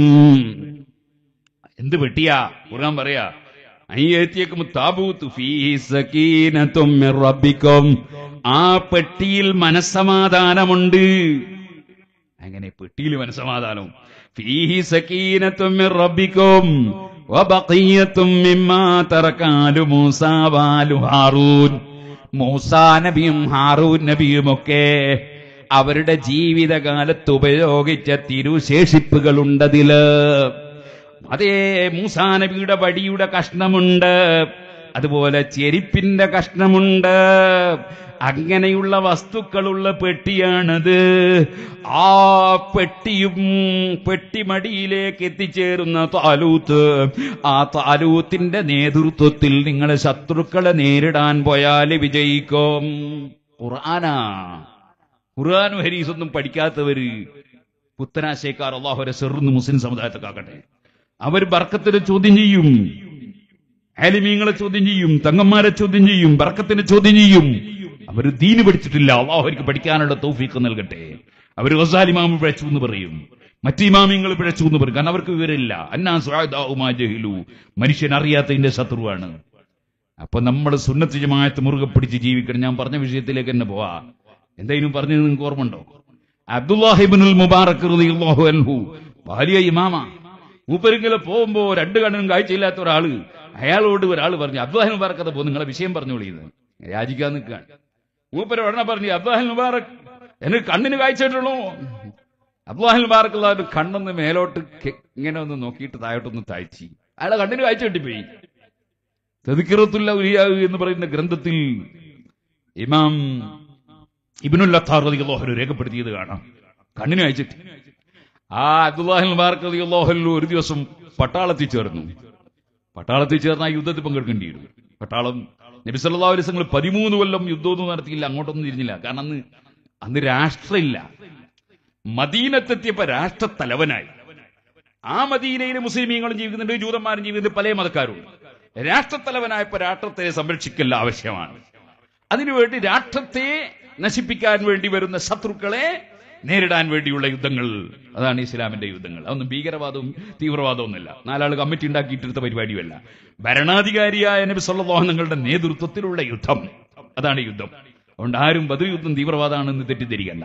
എന്ത് പെട്ടിയാ ഖുർആൻ പറയാ അയ്യത്തിയക്കും താബൂത്ത് ഫീഹി സകീനത്തും മിർ റബ്ബിക്കും ആ പെട്ടിയിൽ മനസ്സമാധാനമുണ്ട് അങ്ങനെ പെട്ടിയിൽ മനസ്സമാധാനം ഫീഹി സകീനത്തും മിർ റബ്ബിക്കും വബഖിയത്തും മിമ്മാ തറകാലു മൂസാ വാലു ഹാറൂൻ മൂസാ നബിയും ഹാറൂൻ നബിയുമൊക്കെ അവരുടെ ജീവിതകാലത്ത് ഉപയോഗിച്ച തിരുശേഷിപ്പുകളുണ്ടതില് അതേ മൂസാ നബിയുടെ വടിയുടെ കഷ്ണമുണ്ട് അതുപോലെ ചെരിപ്പിന്റെ കഷ്ണമുണ്ട് അങ്ങനെയുള്ള വസ്തുക്കളുള്ള പെട്ടിയാണത് ആ പെട്ടിയും പെട്ടിമടിയിലേക്ക് എത്തിച്ചേരുന്ന താലൂത്ത് ആ താലൂത്തിന്റെ നേതൃത്വത്തിൽ നിങ്ങൾ ശത്രുക്കളെ നേരിടാൻ പോയാൽ വിജയിക്കും ഖുർആനാ ഖുർആാനും ഹരീസൊന്നും പഠിക്കാത്തവര് പുത്തനാശയക്കാർ അള്ളാഹുരെ സെറുന്ന് മുസ്ലിം സമുദായത്തെ കാക്കട്ടെ അവർ ബർക്കത്തിന് ചോദ്യം ചെയ്യും ആലിമീങ്ങളെ ചോദ്യം ചെയ്യും തങ്ങന്മാരെ ചോദ്യം ചെയ്യും ബർക്കത്തിന് ചോദ്യം ചെയ്യും അവർ ദീന് പഠിച്ചിട്ടില്ല അള്ളാഹു അവർക്ക് പഠിക്കാനുള്ള തൗഫീഖ് നൽകട്ടെ അവർ വസാലിമാമ് പിഴച്ചു എന്ന് പറയും മറ്റു ഇമാമിങ്ങൾ പിഴച്ചു എന്ന് പറയും കാരണം അവർക്ക് വിവരമില്ല അന്നാ സ്വാദാവുമാ ജഹിലു മനുഷ്യൻ അറിയാത്തതിന്റെ ശത്രുവാണ് അപ്പൊ നമ്മൾ സുന്നത്ത് ജമാഅത്ത് മുറുകെ പിടിച്ച് ജീവിക്കണം ഞാൻ പറഞ്ഞ വിഷയത്തിലേക്ക് തന്നെ പോവാ എന്തായാലും പറഞ്ഞത് നിങ്ങൾക്ക് ഓർമ്മയുണ്ടോ അബ്ദുല്ലാഹിബിനുൽ മുബാറക് റളിയല്ലാഹു അൻഹു വലിയ ഇമാമ മൂപ്പരിങ്ങനെ പോകുമ്പോ രണ്ട് കണ്ണിനും കാഴ്ചയില്ലാത്ത ഒരാള് അയാളോട് ഒരാൾ പറഞ്ഞു അബ്ദുല്ലാഹി മുബാറക് അത് പോകും നിങ്ങളെ വിഷയം പറഞ്ഞോളിയത് യാചിക്കാൻ നിൽക്കുകയാണ് മൂപ്പര് ഉടനെ പറഞ്ഞു അബ്ദുല്ലാഹി മുബാറക് എനിക്ക് കണ്ണിന് കാഴ്ച കിട്ടണോ അബ്ദുല്ലാഹി മുബാറക് ഒരു കണ്ണൊന്ന് മേലോട്ട് കെ- ഇങ്ങനെ ഒന്ന് നോക്കിയിട്ട് താഴോട്ടൊന്ന് താഴ്ചി അയാളെ കണ്ണിന് കാഴ്ച കിട്ടിപ്പോയി തെതിക്കിറത്തുല്ല ഉലിയാവ് എന്ന് പറയുന്ന ഗ്രന്ഥത്തിൽ ഇമാം ഇബിനുൽ അത്താർ റളിയല്ലാഹു രേഖപ്പെടുത്തിയത് കാണാം കണ്ണിന് അയച്ചിട്ട് ആ അബ്ദുല്ലാഹിൽ മുബാറക് റളിയല്ലാഹു ഒരു ദിവസം പട്ടാളത്തിൽ ചേർന്നു പട്ടാളത്തിൽ ചേർന്ന ആ യുദ്ധത്തിൽ പങ്കെടുക്കേണ്ടി വരും പട്ടാളം നബി സല്ലല്ലാഹു അലൈഹി വസല്ലം പതിമൂന്ന് കൊല്ലം യുദ്ധമൊന്നും നടത്തിയില്ല അങ്ങോട്ടൊന്നും തിരിഞ്ഞില്ല കാരണം അന്ന് അന്ന് രാഷ്ട്രമില്ല മദീനത്തെത്തിയപ്പോ രാഷ്ട്രത്തലവനായി ആ മദീനയിൽ മുസ്ലിമീങ്ങളും ജീവിക്കുന്നുണ്ട് ജൂതന്മാരും ജീവിക്കുന്നുണ്ട് പല മതക്കാരും രാഷ്ട്രത്തലവനായപ്പോ രാഷ്ട്രത്തെ സംരക്ഷിക്കൽ ആവശ്യമാണ് അതിനുവേണ്ടി രാഷ്ട്രത്തെ നശിപ്പിക്കാൻ വേണ്ടി വരുന്ന ശത്രുക്കളെ നേരിടാൻ വേണ്ടിയുള്ള യുദ്ധങ്ങൾ അതാണ് ഇസ്ലാമിന്റെ യുദ്ധങ്ങൾ അതൊന്നും ഭീകരവാദവും തീവ്രവാദവും ഒന്നുമില്ല നാലാൾ കമ്മിറ്റി ഉണ്ടാക്കിയിട്ടെടുത്ത പരിപാടിയുമല്ല ഭരണാധികാരിയായ നബി സല്ലല്ലാഹു നിങ്ങളുടെ നേതൃത്വത്തിലുള്ള യുദ്ധം അതാണ് യുദ്ധം അതുകൊണ്ട് ആരും ബദർ യുദ്ധം തീവ്രവാദമാണെന്ന് തെറ്റിദ്ധരിക്കണ്ട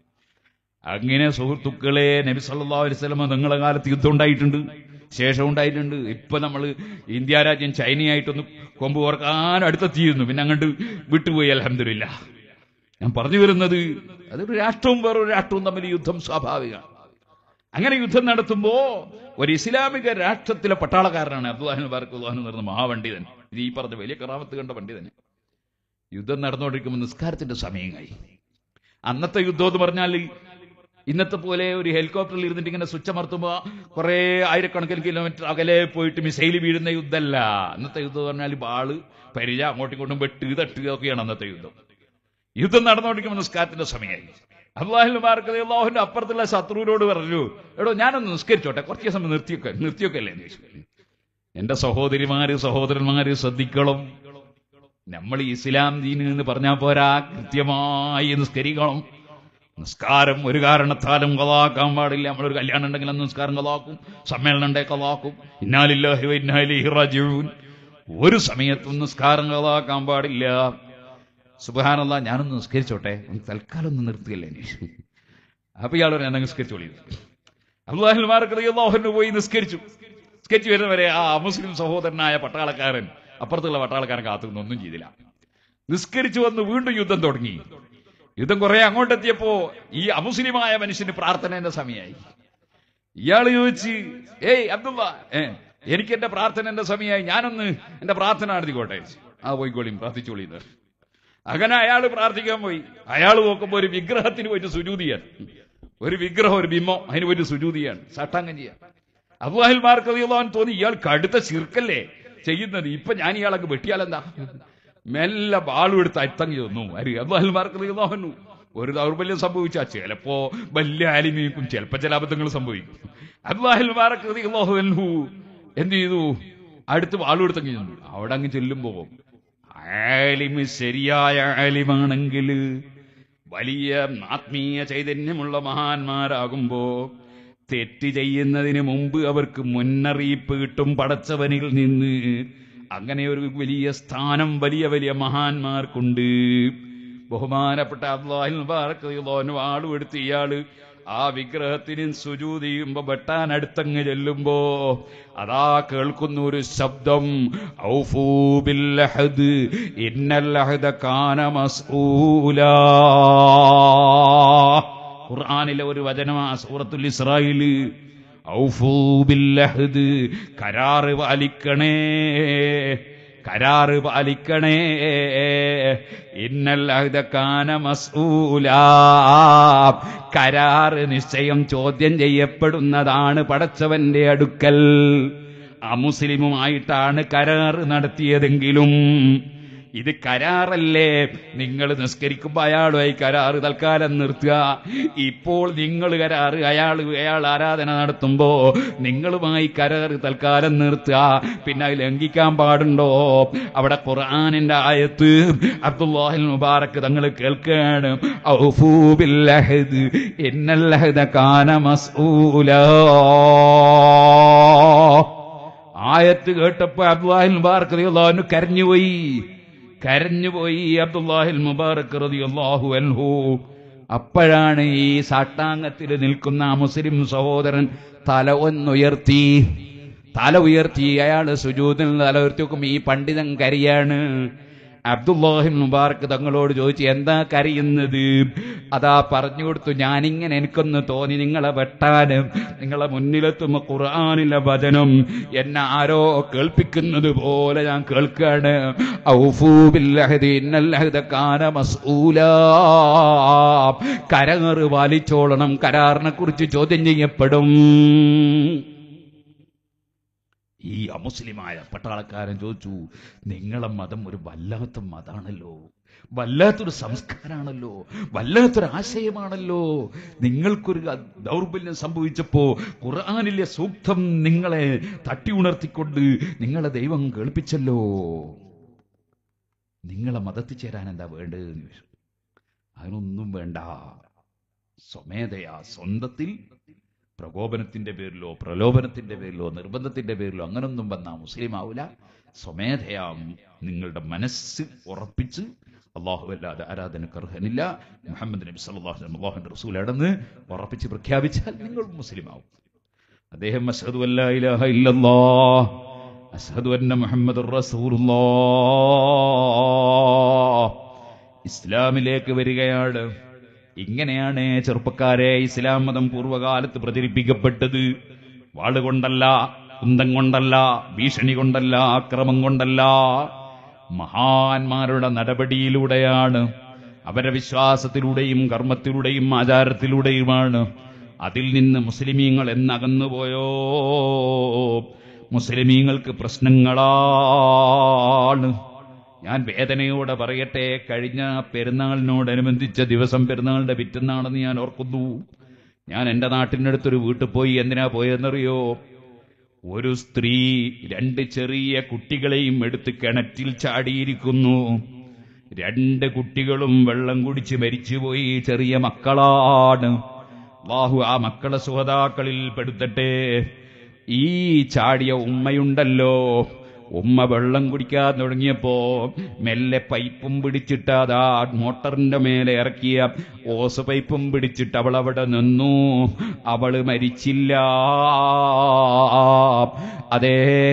അങ്ങനെ സുഹൃത്തുക്കളെ നബി സല്ലല്ലാഹു അലൈഹി വസല്ലം നിങ്ങളെ കാലത്ത് യുദ്ധം ഉണ്ടായിട്ടുണ്ട് ശേഷം ഉണ്ടായിട്ടുണ്ട് ഇപ്പൊ നമ്മൾ ഇന്ത്യ രാജ്യം ചൈനയായിട്ടൊന്ന് കൊമ്പ് ഓർക്കാൻ അടുത്തെത്തിയിരുന്നു പിന്നെ അങ്ങോട്ട് വിട്ടുപോയി അലഹമില്ല ഞാൻ പറഞ്ഞു വരുന്നത് അതൊരു രാഷ്ട്രവും വേറൊരു രാഷ്ട്രവും തമ്മിൽ യുദ്ധം സ്വാഭാവികമാണ് അങ്ങനെ യുദ്ധം നടത്തുമ്പോ ഒരു ഇസ്ലാമിക രാഷ്ട്രത്തിലെ പട്ടാളക്കാരനാണ് അബ്ദുല്ലാഹിൻ ബാർക്കുല്ലാഹൻ എന്ന് പറയുന്ന മഹാപണ്ഡിതൻ ഇത് ഈ പറഞ്ഞ വലിയ കറാമത്ത് കണ്ട പണ്ഡിതൻ യുദ്ധം നടന്നുകൊണ്ടിരിക്കുമ്പോൾ നിസ്കാരത്തിന്റെ സമയമായി അന്നത്തെ യുദ്ധം എന്ന് പറഞ്ഞാൽ ഇന്നത്തെ പോലെ ഒരു ഹെലികോപ്റ്ററിൽ ഇരുന്നിട്ട് ഇങ്ങനെ സ്വിച്ച് അമർത്തുമ്പോൾ കുറെ ആയിരക്കണക്കിന് കിലോമീറ്റർ അകലെ പോയിട്ട് മിസൈൽ വീഴുന്ന യുദ്ധമല്ല അന്നത്തെ യുദ്ധം എന്ന് പറഞ്ഞാൽ ബാള് പരിച അങ്ങോട്ടും ഇങ്ങോട്ടും വെട്ട് തട്ടുക ഒക്കെയാണ് അന്നത്തെ യുദ്ധം യുദ്ധം നടന്നുകൊണ്ടിരിക്കുമ്പോൾ നിസ്കാരത്തിന്റെ സമയമായി അള്ളാഹുന്റെ അപ്പുറത്തുള്ള ശത്രുവിനോട് പറഞ്ഞു എടോ ഞാനൊന്ന് നിസ്കരിച്ചോട്ടെ കുറച്ച് സമയം നിർത്തിയൊക്കെ നിർത്തിയൊക്കെ അല്ലേ എന്ന് ചോദിച്ചു എന്റെ സഹോദരിമാര് സഹോദരന്മാര് ശ്രദ്ധിക്കണം നമ്മൾ ഇസ്ലാം ദീന് എന്ന് പറഞ്ഞാൽ പോരാ കൃത്യമായി നിസ്കരിക്കണം നിസ്കാരം ഒരു കാരണത്താലും കലാക്കാൻ പാടില്ല നമ്മളൊരു കല്യാണം ഉണ്ടെങ്കിൽ അന്ന് നിസ്കാരം കലാക്കും സമ്മേളനം ഉണ്ടെങ്കിൽ കലാക്കും ഇന്നാലില്ലാഹി വ ഇന്നാ ഇലൈഹി റാജിഊൻ ഒരു സമയത്തും നിസ്കാരം കലാക്കാൻ പാടില്ല സുബഹാനല്ല ഞാനൊന്ന് നിസ്കരിച്ചോട്ടെ ഒന്ന് തൽക്കാലം ഒന്ന് നിർത്തുകയല്ലേ അന്വേഷിച്ചു അപ്പൊ ഇയാൾ ഞാൻ നിസ്കരിച്ചോളി അള്ളാഹുമാർക്ക് പോയി നിസ്കരിച്ചു നിസ്കരിച്ചു വരുന്നവരെ ആ മുസ്ലിം സഹോദരനായ പട്ടാളക്കാരൻ അപ്പുറത്തുള്ള പട്ടാളക്കാരൻ കാത്തുനിന്ന് ഒന്നും ചെയ്തില്ല നിസ്കരിച്ചു വന്ന് വീണ്ടും യുദ്ധം തുടങ്ങി യുദ്ധം കുറെ അങ്ങോട്ടെത്തിയപ്പോ ഈ അമുസ്ലിമായ മനുഷ്യന് പ്രാർത്ഥനേന്റെ സമയമായി ഇയാൾ ചോദിച്ച് ഏയ് അബ്ദുള്ള ഏ എനിക്ക് എന്റെ പ്രാർത്ഥനേന്റെ സമയമായി ഞാനൊന്ന് എന്റെ പ്രാർത്ഥന നടത്തിക്കോട്ടെ ആ പോയിക്കോളിയും പ്രാർത്ഥിച്ചോളിയും അങ്ങനെ അയാൾ പ്രാർത്ഥിക്കാൻ പോയി അയാൾ നോക്കുമ്പോ ഒരു വിഗ്രഹത്തിന് പോയിട്ട് സുജൂതിയാണ് ഒരു വിഗ്രഹം ഒരു ബിംബം അതിന് പോയിട്ട് സുജൂതിയാണ് സട്ടാങ്കം ചെയ്യാൻ അബുഹാൽമാർക്ക് അറിയാൻ തോന്നി ഇയാൾ കടുത്ത ചിർക്കല്ലേ ചെയ്യുന്നത് ഇപ്പൊ ഞാൻ ഇയാളൊക്കെ വെട്ടിയാലെന്താ മെല്ലെ ബാളും എടുത്ത് അത്തങ്ങി തന്നു അരി അബുഹാൽമാർക്ക് അറിയാവുന്നു ഒരു ദൗർബല്യം സംഭവിച്ചാൽ ചിലപ്പോ വലിയ ആലിമീക്കും ചിലപ്പോ ചില അബദ്ധങ്ങൾ സംഭവിക്കും അബുഹാൽമാർക്ക് അറിയാഹു എന്ത് ചെയ്തു അടുത്ത് ബാളും എടുത്തങ്ങി തന്നു അവിടെ അങ്ങ് ചെല്ലുമ്പോ ആലിമ് ശരിയായ ആലിമാണെങ്കിൽ വലിയ ആത്മീയ ചൈതന്യമുള്ള മഹാന്മാരാകുമ്പോ തെറ്റ് ചെയ്യുന്നതിന് മുമ്പ് അവർക്ക് മുന്നറിയിപ്പ് കിട്ടും പടച്ചവനിൽ നിന്ന് അങ്ങനെ ഒരു വലിയ സ്ഥാനം വലിയ വലിയ മഹാന്മാർക്കുണ്ട് ബഹുമാനപ്പെട്ട അബ്ദുല്ലാഹിൻ വാളും എടുത്ത് ഇയാള് ആ വിഗ്രഹത്തിന് സുജൂത് ചെയ്യുമ്പോ വെട്ടാൻ അടുത്തങ്ങ് ചെല്ലുമ്പോ അതാ കേൾക്കുന്ന ഒരു ശബ്ദം ഔഫൂ ബിൽ അഹദ് ഇന്നൽ അഹദ കാന മസ്ഊലാ ഖുർആനിലെ ഒരു വചനമാ സൂറത്തുൽ ഇസ്രായേല് ഔഫൂ ബിൽ അഹദ് കരാറ് പാലിക്കണേ കരാറ് പാലിക്കണേ ഇന്നൽ അഹദ കാന മസ്ഊലാ കരാറ് നിശ്ചയം ചോദ്യം ചെയ്യപ്പെടുന്നതാണ് പടച്ചവന്റെ അടുക്കൽ അമുസ്ലിമുമായിട്ടാണ് കരാറ് നടത്തിയതെങ്കിലും ഇത് കരാറല്ലേ നിങ്ങൾ നിസ്കരിക്കുമ്പോൾ അയാളുമായി കരാറ് തൽക്കാലം നിർത്തുക ഇപ്പോൾ നിങ്ങൾ കരാറ് അയാൾ അയാൾ ആരാധന നടത്തുമ്പോ നിങ്ങളുമായി കരാറ് തൽക്കാലം നിർത്തുക പിന്നെ അത് ലംഘിക്കാൻ പാടുണ്ടോ അവിടെ ഖുർആാനിന്റെ ആയത്ത് അബ്ദുല്ലാഹിൽ മുബാറക്ക് തങ്ങൾ കേൾക്കാണ് ഔഫൂ ബിൽ അഹദ് ഇന്നൽ അഹദ കാന മസ്ഊലാ ആയത്ത് കേട്ടപ്പോ അബ്ദുല്ലാഹിൽ മുബാറക്ക് റളിയല്ലാഹു കരഞ്ഞുപോയി കരഞ്ഞുപോയി അബ്ദുല്ലാഹിൽ മുബാറക്ക് റളിയല്ലാഹു അൻഹു അപ്പോഴാണ് ഈ സാഷ്ടാംഗത്തിൽ നിൽക്കുന്ന ആ മുസ്ലിം സഹോദരൻ തല ഒന്നുയർത്തി തല ഉയർത്തി അയാൾ സുജൂതിൽ തല ഉയർത്തി നോക്കുമ്പോൾ ഈ പണ്ഡിതൻ കരയാണ് അബ്ദുല്ലാഹിം മുബാറക്ക് തങ്ങളോട് ചോദിച്ചു എന്താ കരയുന്നത് അതാ പറഞ്ഞു കൊടുത്തു ഞാനിങ്ങനെ എനിക്കൊന്ന് തോന്നി നിങ്ങളെ വെട്ടാനും നിങ്ങളെ മുന്നിലെത്തുമ്പോ ഖുർആാനിലെ വചനം എന്നെ ആരോ കേൾപ്പിക്കുന്നത് പോലെ ഞാൻ കേൾക്കാണ് ഔഫൂ ബില്ലഹദി ഇന്നൽ അഹ്ദ കാന മസ്ഊലാ കരാറ് പാലിച്ചോളണം കരാറിനെ കുറിച്ച് ചോദ്യം ചെയ്യപ്പെടും ഈ അമുസ്ലിമായ പട്ടാളക്കാരൻ ചോദിച്ചു നിങ്ങളെ മതം ഒരു വല്ലാത്ത മതാണല്ലോ വല്ലാത്തൊരു സംസ്കാരമാണല്ലോ വല്ലാത്തൊരു ആശയമാണല്ലോ നിങ്ങൾക്കൊരു അ- ദൗർബല്യം സംഭവിച്ചപ്പോ ഖുർആാനിലെ സൂക്തം നിങ്ങളെ തട്ടി ഉണർത്തിക്കൊണ്ട് നിങ്ങളെ ദൈവം കേൾപ്പിച്ചല്ലോ നിങ്ങളെ മതത്തിൽ ചേരാൻ എന്താ വേണ്ടതെന്ന് ചോദിച്ചു അതിനൊന്നും വേണ്ട സ്വമേധയാ സ്വന്തത്തിൽ പ്രകോപനത്തിന്റെ പേരിലോ പ്രലോഭനത്തിന്റെ പേരിലോ നിർബന്ധത്തിന്റെ പേരിലോ അങ്ങനൊന്നും വന്നാ മുസ്ലിം ആവൂല സ്വമേധയാ നിങ്ങളുടെ മനസ്സ് ഉറപ്പിച്ച് അള്ളാഹു അല്ലാതെ ആരാധനക്ക് അർഹനില്ല മുഹമ്മദ് നബി സല്ലല്ലാഹു അലൈഹി അള്ളാഹുന്റെ റസൂലാണെന്ന് ഉറപ്പിച്ച് പ്രഖ്യാപിച്ചാൽ നിങ്ങൾ മുസ്ലിം ആവും അദ്ദേഹം അഷ്ഹദു അല്ലാ ഇലാഹ ഇല്ലല്ലാഹ് അഷ്ഹദു അന്ന മുഹമ്മദ് റസൂലുള്ളാഹ് ഇസ്ലാമിലേക്ക് വരികയാണ് ഇങ്ങനെയാണ് ചെറുപ്പക്കാരെ ഇസ്ലാം മതം പൂർവ്വകാലത്ത് പ്രചരിപ്പിക്കപ്പെട്ടത് വാളുകൊണ്ടല്ല കുന്തം കൊണ്ടല്ല ഭീഷണി കൊണ്ടല്ല അക്രമം കൊണ്ടല്ല മഹാന്മാരുടെ നടപടിയിലൂടെയാണ് അവരുടെ വിശ്വാസത്തിലൂടെയും കർമ്മത്തിലൂടെയും ആചാരത്തിലൂടെയുമാണ് അതിൽ നിന്ന് മുസ്ലിമീങ്ങൾ എന്നകന്നുപോയോ മുസ്ലിമീങ്ങൾക്ക് പ്രശ്നങ്ങളാണ് ഞാൻ വേദനയോടെ പറയട്ടെ കഴിഞ്ഞ പെരുന്നാളിനോടനുബന്ധിച്ച ദിവസം പെരുന്നാളിന്റെ പിറ്റന്നാണെന്ന് ഞാൻ ഓർക്കുന്നു ഞാൻ എൻ്റെ നാട്ടിൻ്റെ അടുത്തൊരു വീട്ടിൽ പോയി എന്തിനാ പോയെന്നറിയോ ഒരു സ്ത്രീ രണ്ട് ചെറിയ കുട്ടികളെയും എടുത്ത് കിണറ്റിൽ ചാടിയിരിക്കുന്നു രണ്ട് കുട്ടികളും വെള്ളം കുടിച്ച് മരിച്ചുപോയി ചെറിയ മക്കളാണ് ബാഹു ആ മക്കളെ സുഹതാക്കളിൽ പെടുത്തട്ടെ ഈ ചാടിയ ഉമ്മയുണ്ടല്ലോ ഉമ്മ വെള്ളം കുടിക്കാൻ തുടങ്ങിയപ്പോ മെല്ലെ പൈപ്പും പിടിച്ചിട്ട് അതാ മോട്ടറിന്റെ മേലെ ഇറക്കിയ ഓസ് പൈപ്പും പിടിച്ചിട്ട് അവൾ അവിടെ നിന്നു അവള് മരിച്ചില്ല അതേ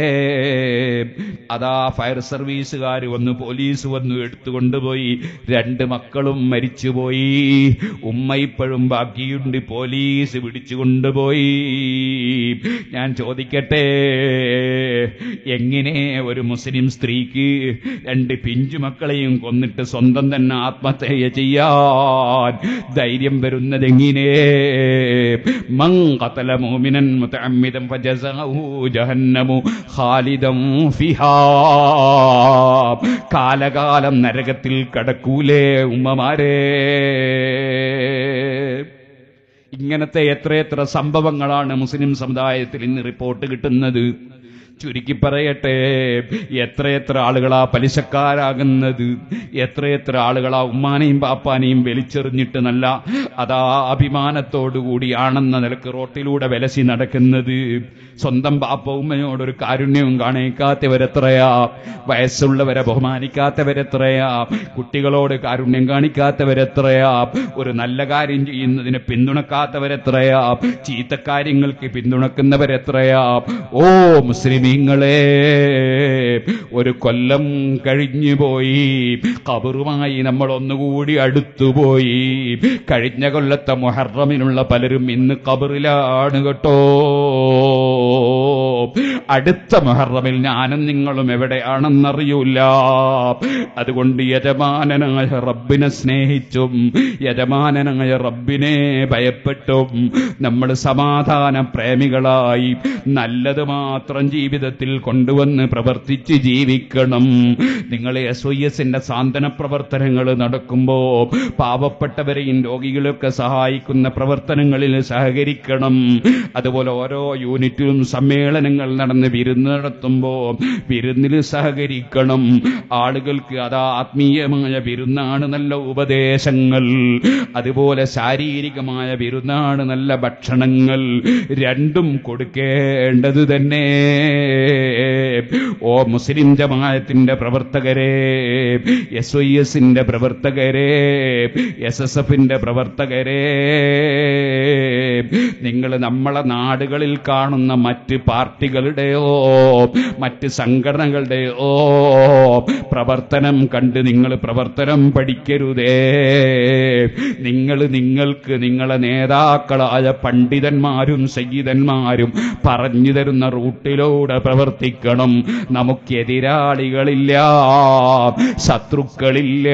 അതാ ഫയർ സർവീസുകാർ വന്നു പോലീസ് വന്നു എടുത്തുകൊണ്ടുപോയി രണ്ട് മക്കളും മരിച്ചുപോയി ഉമ്മ ഇപ്പോഴും ബാക്കിയുണ്ട് പോലീസ് പിടിച്ചുകൊണ്ടുപോയി ഞാൻ ചോദിക്കട്ടെ എങ്ങനെ ഒരു മുസ്ലിം സ്ത്രീക്ക് രണ്ട് പിഞ്ചു മക്കളെയും കൊന്നിട്ട് സ്വന്തം തന്നെ ആത്മഹത്യ ചെയ്യാൻ ധൈര്യം വരുന്നതെങ്ങനെ മൻ ഖതല മുഅ്മിനൻ മുതഅമ്മിദൻ ഫജസാഉഹു ജഹന്നമു ഖാലിദൻ ഫിഹാ കാലകാലം നരകത്തിൽ കടക്കൂലേ ഉമ്മമാരേ ഇങ്ങനത്തെ എത്രയെത്ര സംഭവങ്ങളാണ് മുസ്ലിം സമുദായത്തിൽ ഇന്ന് റിപ്പോർട്ട് കിട്ടുന്നത് ചുരുക്കി പറയട്ടെ എത്രയെത്ര ആളുകളാ പലിശക്കാരാകുന്നത് എത്രയെത്ര ആളുകളാ ഉമ്മാനെയും പാപ്പാനെയും വലിച്ചെറിഞ്ഞിട്ട് നല്ല അതാ അഭിമാനത്തോടുകൂടിയാണെന്ന നിലക്ക് റോട്ടിലൂടെ വിലസി നടക്കുന്നത് സ്വന്തം പാപ്പ ഉമ്മയോടൊരു കാരുണ്യവും കാണിക്കാത്തവരെത്രയാ വയസ്സുള്ളവരെ ബഹുമാനിക്കാത്തവരെത്രയാ കുട്ടികളോട് കാരുണ്യം കാണിക്കാത്തവരെത്രയാ ഒരു നല്ല കാര്യം ചെയ്യുന്നതിന് പിന്തുണക്കാത്തവരെത്രയാ ചീത്തക്കാര്യങ്ങൾക്ക് പിന്തുണക്കുന്നവരെത്രയാ ഓ മുസ്ലിമീങ്ങളെ ഒരു കൊല്ലം കഴിഞ്ഞു പോയി കബറുമായി നമ്മൾ ഒന്നുകൂടി അടുത്തുപോയി കഴിഞ്ഞ കൊല്ലത്തെ മുഹറമിനുള്ള പലരും ഇന്ന് കബറിലാണ് കേട്ടോ അടുത്ത മുഹറമിൽ ഞാനും നിങ്ങളും എവിടെയാണെന്നറിയൂല അതുകൊണ്ട് യജമാനനായ റബ്ബിനെ സ്നേഹിച്ചും യജമാനനായ റബ്ബിനെ ഭയപ്പെട്ടും നമ്മൾ സമാധാന പ്രേമികളായി നല്ലത് മാത്രം ജീവിതത്തിൽ കൊണ്ടുവന്ന് പ്രവർത്തിച്ച് ജീവിക്കണം നിങ്ങൾ എസ് ഐ എസിന്റെ സാന്ത്വന പ്രവർത്തനങ്ങൾ നടക്കുമ്പോ പാവപ്പെട്ടവരെയും രോഗികളൊക്കെ സഹായിക്കുന്ന പ്രവർത്തനങ്ങളിൽ സഹകരിക്കണം അതുപോലെ ഓരോ യൂണിറ്റിലും സമ്മേളനങ്ങൾ നടന്ന് വിരുന്ന് നടത്തുമ്പോ വിരുന്നിൽ സഹകരിക്കണം ആളുകൾക്ക് അതാ ആത്മീയമായ വിരുന്നാണ് നല്ല ഉപദേശങ്ങൾ അതുപോലെ ശാരീരികമായ വിരുന്നാണ് നല്ല ഭക്ഷണങ്ങൾ രണ്ടും കൊടുക്കേണ്ടത് തന്നെ ഓ മുസ്ലിം ജമാഅത്തിന്റെ പ്രവർത്തകരെ എസ് ഐ എസിന്റെ പ്രവർത്തകരെ എസ് എസ് എഫിന്റെ പ്രവർത്തകരെ നിങ്ങൾ നമ്മളെ നാടുകളിൽ കാണുന്ന മറ്റ് പാർട്ടികളുടെ പാർട്ടികളുടെയോ മറ്റ് സംഘടനകളുടെയോ പ്രവർത്തനം കണ്ട് നിങ്ങൾ പ്രവർത്തനം പഠിക്കരുതേ നിങ്ങൾ നിങ്ങൾക്ക് നിങ്ങളെ നേതാക്കളായ പണ്ഡിതന്മാരും സയ്യിദന്മാരും പറഞ്ഞു തരുന്ന റൂട്ടിലൂടെ പ്രവർത്തിക്കണം നമുക്കെതിരാളികളില്ല ശത്രുക്കളില്ല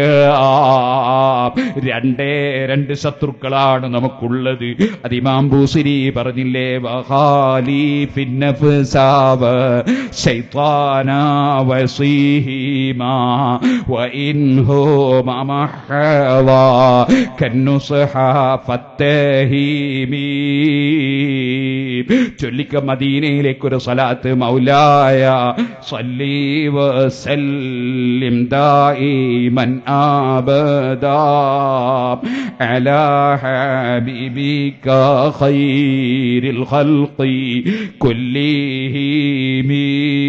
രണ്ടേ രണ്ട് ശത്രുക്കളാണ് നമുക്കുള്ളത് അത് ഇമാം ബൂസിരി പറഞ്ഞില്ലേ വഹാലി ഫിന്നഫ്സാവ ശൈത്താന വസീഹിമാ വഇൻഹു മമഹവാ കന്നുസ്ഹ ഫത്തഹീമീ ചൊല്ലിക്ക മദീനയിലേക്കൊരു സലാത്ത് മൗലായ സല്ലി വസല്ലിം ദായിമൻ ആബദാ അലാ ഹബീബിക ഖൈരിൽ ഖൽഖി കുല്ലിഹിമീ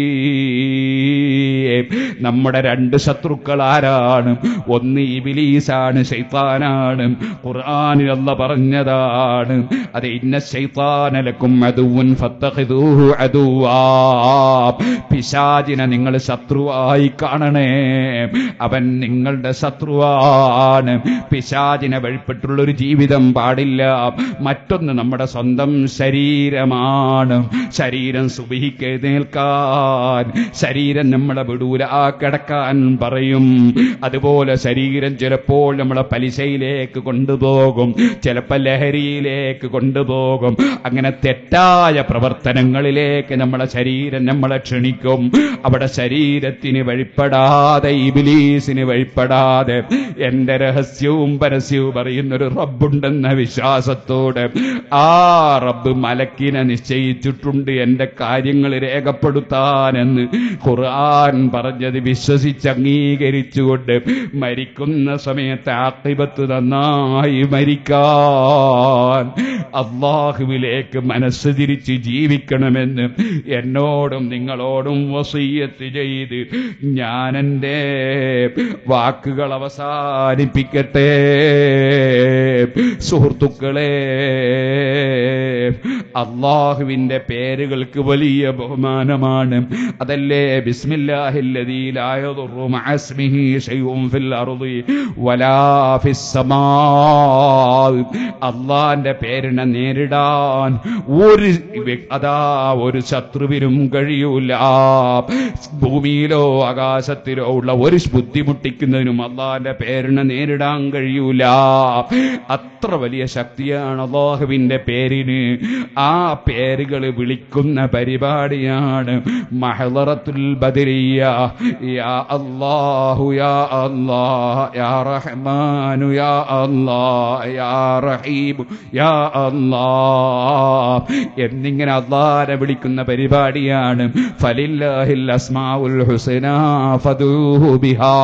നമ്മുടെ രണ്ട് ശത്രുക്കൾ ആരാണ് ഒന്ന് ഇബിലീസാണ് ശൈത്താനാണ് ഖുർആനിൽ അല്ല പറഞ്ഞതാണ് അത് ഇന്ന ശൈത്താനലക്കും അതുവൻ ഫത്തഖിദൂഹു അദുവാ പിശാചിനെ നിങ്ങൾ ശത്രുവായി കാണണേ അവൻ നിങ്ങളുടെ ശത്രുവാണ് പിശാചിനെ വഴിപ്പെട്ടുള്ള ഒരു ജീവിതം പാടില്ല മറ്റൊന്ന് നമ്മുടെ സ്വന്തം ശരീരമാണ് ശരീരം സുബഹിക്ക് എഴുന്നേൽക്കാൻ ശരീരം നമ്മളെ വിടൂല ആ കിടക്കാൻ പറയും അതുപോലെ ശരീരം ചിലപ്പോൾ നമ്മളെ പലിശയിലേക്ക് കൊണ്ടുപോകും ചിലപ്പോൾ ലഹരിയിലേക്ക് കൊണ്ടുപോകും അങ്ങനെ തെറ്റായ പ്രവർത്തനങ്ങളിലേക്ക് നമ്മളെ ശരീരം നമ്മളെ ക്ഷണിക്കും അവിടെ ശരീരത്തിന് വഴിപ്പെടാതെ ഇബിലീസിന് വഴിപ്പെടാതെ എന്റെ രഹസ്യവും പരസ്യവും പറയുന്നൊരു റബ്ബുണ്ടെന്ന വിശ്വാസത്തോടെ ആ റബ്ബ് മലക്കിനെ നിശ്ചയിച്ചിട്ടുണ്ട് എന്റെ കാര്യങ്ങൾ രേഖപ്പെടുത്താനെന്ന് ഖുർആൻ പറഞ്ഞത് വിശ്വസിച്ച് അംഗീകരിച്ചുകൊണ്ട് മരിക്കുന്ന സമയത്ത് ആക്കിബത്ത് നന്നായി മരിക്കാൻ അള്ളാഹുവിലേക്ക് മനസ്സ് തിരിച്ച് ജീവിക്കണമെന്ന് എന്നോടും നിങ്ങളോടും വസീയത്ത് ചെയ്ത് ഞാൻ എൻ്റെ വാക്കുകൾ അവസാനിപ്പിക്കട്ടെ സുഹൃത്തുക്കളെ അള്ളാഹുവിന്റെ പേരുകൾക്ക് വലിയ ബഹുമാനമാണ് അതല്ലേ ബിസ്മില്ലാഹില്ലദീ ലാ യദുറു മഅ ഇസ്മിഹി ശൈഉൻ ഫിൽ അർളി വലാ ഫിസ് സമാ അള്ളാന്റെ പേരിനെ നേരിടാൻ ഒരു വ്യ- അതാ ഒരു ശത്രുവിനും കഴിയൂല ഭൂമിയിലോ ആകാശത്തിലോ ഉള്ള ഒരു ബുദ്ധിമുട്ടിക്കുന്നതിനും അള്ളാന്റെ പേരിനെ നേരിടാൻ കഴിയൂല അത്ര വലിയ ശക്തിയാണ് അള്ളാഹുവിന്റെ പേരിന് ആ പേരുകൾ വിളിക്കുന്ന പരിപാടിയാണ് മഹളറത്തുൽ ബദരിയ യാ അല്ലാഹു യാ അല്ലാഹ് യാ റഹ്മാനു യാ അല്ലാഹ് യാ റഹീം യാ അല്ലാഹ് എന്നിങ്ങനെ അള്ളാനെ വിളിക്കുന്ന പരിപാടിയാണ് ഫലില്ലാഹിൽ അസ്മാഉൽ ഹുസന ഫദൂഹു ബിഹാ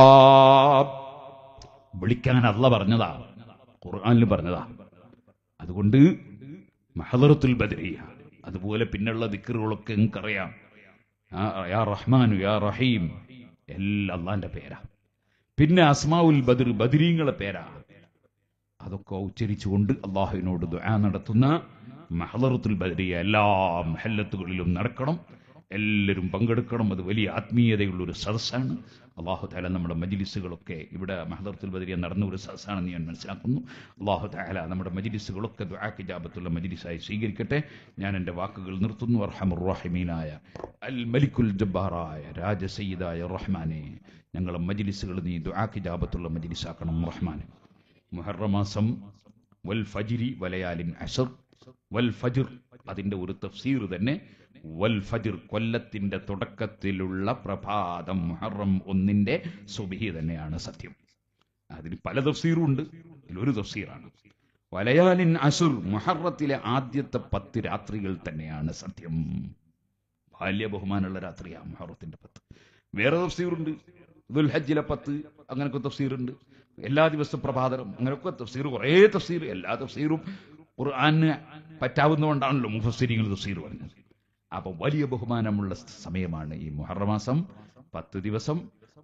വിളിക്കാൻ അല്ല പറഞ്ഞതാ ഖുർആനിൽ പറഞ്ഞതാ അതുകൊണ്ട് മഹദറത്തുൽ ബദരിയ അതുപോലെ പിന്നുള്ള ദിക്കറുകളൊക്കെ നിങ്ങൾക്കറിയാം ആ, യാ റഹ്മാനു യാ റഹീം എല്ലാം അള്ളാന്റെ പേരാ പിന്നെ അസ്മാഉൽ ബദർ ബദരീങ്ങളെ പേരാ അതൊക്കെ ഉച്ചരിച്ചുകൊണ്ട് അള്ളാഹുവിനോട് ദുആ നടത്തുന്ന മഹദറത്തുൽ ബദരിയ എല്ലാ മഹല്ലത്തുകളിലും നടക്കണം എല്ലാവരും പങ്കെടുക്കണം അത് വലിയ ആത്മീയതയുള്ള ഒരു സദസ്സാണ് അള്ളാഹു താല നമ്മുടെ മജിലിസുകളൊക്കെ ഇവിടെ മഹദറത്തുൽ ബദരിയ നടന്ന ഒരു സദസ്സാണെന്ന് ഞാൻ മനസ്സിലാക്കുന്നു അള്ളാഹു താല നമ്മുടെ മജിലിസുകളൊക്കെ ദുആക്ക് ജാബത്തുള്ള മജിലിസായി സ്വീകരിക്കട്ടെ ഞാൻ എൻ്റെ വാക്കുകൾ നിർത്തുന്നു അർഹമുറാഹിമീനായ അൽ മലിക്കുൽ ജബ്ബാറായ രാജസയ്യിദായ റഹ്മാനെ ഞങ്ങളെ മജിലിസുകൾ നീ ദുആക്ക് ജാബത്തുള്ള മജിലിസാക്കണം റഹ്മാനെ മുഹറമാസം വൽ ഫജിരി വലയാലിൻ അഷർ വൽ ഫജിർ അതിന്റെ ഒരു തഫ്സീർ തന്നെ വൽ ഫജിർ കൊല്ലത്തിന്റെ തുടക്കത്തിലുള്ള പ്രഭാതം മുഹറം ഒന്നിന്റെ സുബിഹി തന്നെയാണ് സത്യം അതിന് പല തഫ്സീറും ഉണ്ട് ഇതിലൊരു തഫ്സീറാണ് വലയാലിൻ അസുർ മുഹറത്തിലെ ആദ്യത്തെ പത്ത് രാത്രികൾ തന്നെയാണ് സത്യം ബാല്യ ബഹുമാനമുള്ള രാത്രിയാണ് മുഹറത്തിന്റെ പത്ത് വേറെ തഫ്സീറുണ്ട് ദുൽഹജ്ജിലെ പത്ത് അങ്ങനൊക്കെ തഫ്സീറുണ്ട് എല്ലാ ദിവസവും പ്രഭാതം അങ്ങനെയൊക്കെ തഫ്സീർ കുറേ തഫ്സീർ എല്ലാ തഫ്സീറും ഖുർആന് പറ്റാവുന്നതുകൊണ്ടാണല്ലോ മുഫസ്സിരിങ്ങൾ തഫ്സീർ പറഞ്ഞത് അപ്പൊ വലിയ ബഹുമാനമുള്ള സമയമാണ് ഈ മുഹറമാസം പത്ത് ദിവസം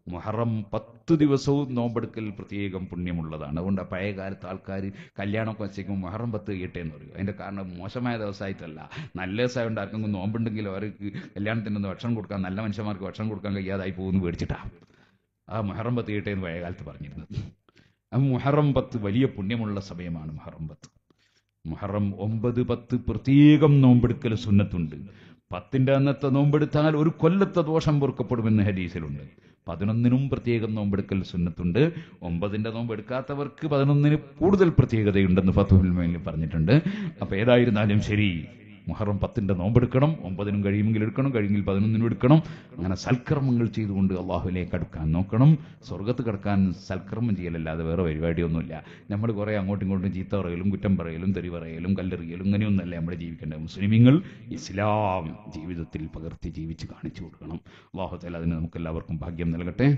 മുഹറം പത്ത് ദിവസവും നോമ്പെടുക്കൽ പ്രത്യേകം പുണ്യമുള്ളതാണ് അതുകൊണ്ട് ആ പഴയ കാലത്ത് ആൾക്കാർ കല്യാണമൊക്കെ വെച്ചേക്കും മുഹറം പത്ത് കഴിയട്ടെ എന്ന് പറയും അതിന്റെ കാരണം മോശമായ ദിവസമായിട്ടല്ല നല്ല ദിവസമായതുകൊണ്ട് ആർക്കെങ്കിലും നോമ്പുണ്ടെങ്കിൽ അവർക്ക് കല്യാണത്തിനൊന്ന് ഭക്ഷണം കൊടുക്കാൻ നല്ല മനുഷ്യന്മാർക്ക് ഭക്ഷണം കൊടുക്കാൻ കഴിയാതായി പോകുന്നു മേടിച്ചിട്ടാണ് ആ മുഹറം പത്ത് കഴിയട്ടെ എന്ന് പഴയ കാലത്ത് പറഞ്ഞിരുന്നത് ആ മുഹറം പത്ത് വലിയ പുണ്യമുള്ള സമയമാണ് മുഹറം പത്ത് മുഹറം ഒമ്പത് പത്ത് പ്രത്യേകം നോമ്പെടുക്കൽ സുന്നത്തുണ്ട് പത്തിന്റെ അന്നത്തെ നോമ്പെടുത്താൽ ഒരു കൊല്ലത്തെ ദോഷം പൊറുക്കപ്പെടുമെന്ന് ഹദീസിലുണ്ട് പതിനൊന്നിനും പ്രത്യേകം നോമ്പെടുക്കൽ സുന്നത്തുണ്ട് ഒമ്പതിന്റെ നോമ്പെടുക്കാത്തവർക്ക് പതിനൊന്നിന് കൂടുതൽ പ്രത്യേകതയുണ്ടെന്ന് ഫത്തുൽ മേലിൽ പറഞ്ഞിട്ടുണ്ട് അപ്പൊ ഏതായിരുന്നാലും ശരി മുഹറം പത്തിന്റെ നോമ്പെടുക്കണം ഒമ്പതിനും കഴിയുമെങ്കിൽ എടുക്കണം കഴിയുമെങ്കിൽ പതിനൊന്നിനും എടുക്കണം അങ്ങനെ സൽക്കർമ്മങ്ങൾ ചെയ്തുകൊണ്ട് അള്ളാഹുലേക്ക് അടുക്കാൻ നോക്കണം സ്വർഗത്ത് കിടക്കാൻ സൽക്കർമ്മം ചെയ്യലല്ലാതെ വേറെ പരിപാടിയൊന്നുമില്ല നമ്മൾ കുറെ അങ്ങോട്ടും ഇങ്ങോട്ടും ചീത്ത പറയലും കുറ്റം പറയലും തെറി പറയലും കല്ലെറിയലും ഇങ്ങനെയൊന്നല്ല നമ്മൾ ജീവിക്കേണ്ടത് മുസ്ലിമീങ്ങൾ ഇസ്ലാം ജീവിതത്തിൽ പകർത്തി ജീവിച്ച് കാണിച്ചു കൊടുക്കണം അള്ളാഹുത്തല അതിന് നമുക്ക് എല്ലാവർക്കും ഭാഗ്യം നൽകട്ടെ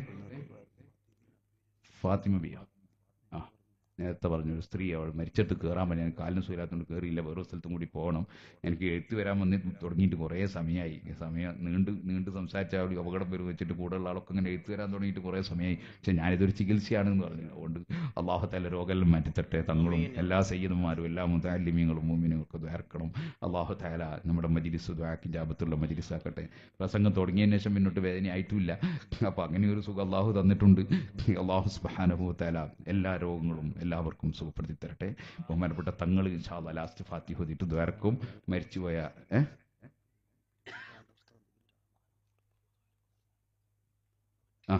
ഫാത്തിമ ബിയ ആ നേരത്തെ പറഞ്ഞു ഒരു സ്ത്രീ അവൾ മരിച്ചിട്ട് കയറാൻ പറ്റില്ല ഞാൻ കാലിന് സുഖമില്ലാത്തതുകൊണ്ട് കയറിയില്ല വേറെ സ്ഥലത്തും കൂടി പോകണം എനിക്ക് എഴുത്ത് വരാൻ വന്ന് തുടങ്ങിയിട്ട് കുറേ സമയമായി സമയം നീണ്ട് നീണ്ട് സംസാരിച്ച അവിടെ അപകടം വരും വെച്ചിട്ട് കൂടുതലുള്ള ആളൊക്കെ ഇങ്ങനെ എഴുത്ത് വരാൻ തുടങ്ങിയിട്ട് കുറേ സമയമായി പക്ഷെ ഞാനിതൊരു ചികിത്സയാണെന്ന് പറഞ്ഞു അതുകൊണ്ട് അള്ളാഹുത്താല രോഗമെല്ലാം മാറ്റിത്തട്ടെ തങ്ങളും എല്ലാ സയ്യിദന്മാരും എല്ലാ മുതാലിമ്യങ്ങളും മൂമിനും ഒക്കെ ദ്വാരക്കണം അള്ളാഹു താല നമ്മുടെ മജിലിസ് ദ്വാക്കി ജാപത്തുള്ള മജിലിസാക്കട്ടെ പ്രസംഗം തുടങ്ങിയതിന് ശേഷം മുന്നോട്ട് വേദന ആയിട്ടില്ല അപ്പൊ അങ്ങനെ ഒരു സുഖം അള്ളാഹു തന്നിട്ടുണ്ട് അള്ളാഹു സുബാനഹു താല എല്ലാ രോഗങ്ങളും എല്ലാവർക്കും സുഖപ്പെടുത്തി തരട്ടെ ബഹുമാനപ്പെട്ട തങ്ങൾ ഇൻഷാല്ല ലാസ്റ്റ് ഫാത്തി ഹോദിട്ട് ദ്വാരക്കും മരിച്ചുപോയ ഏ ആ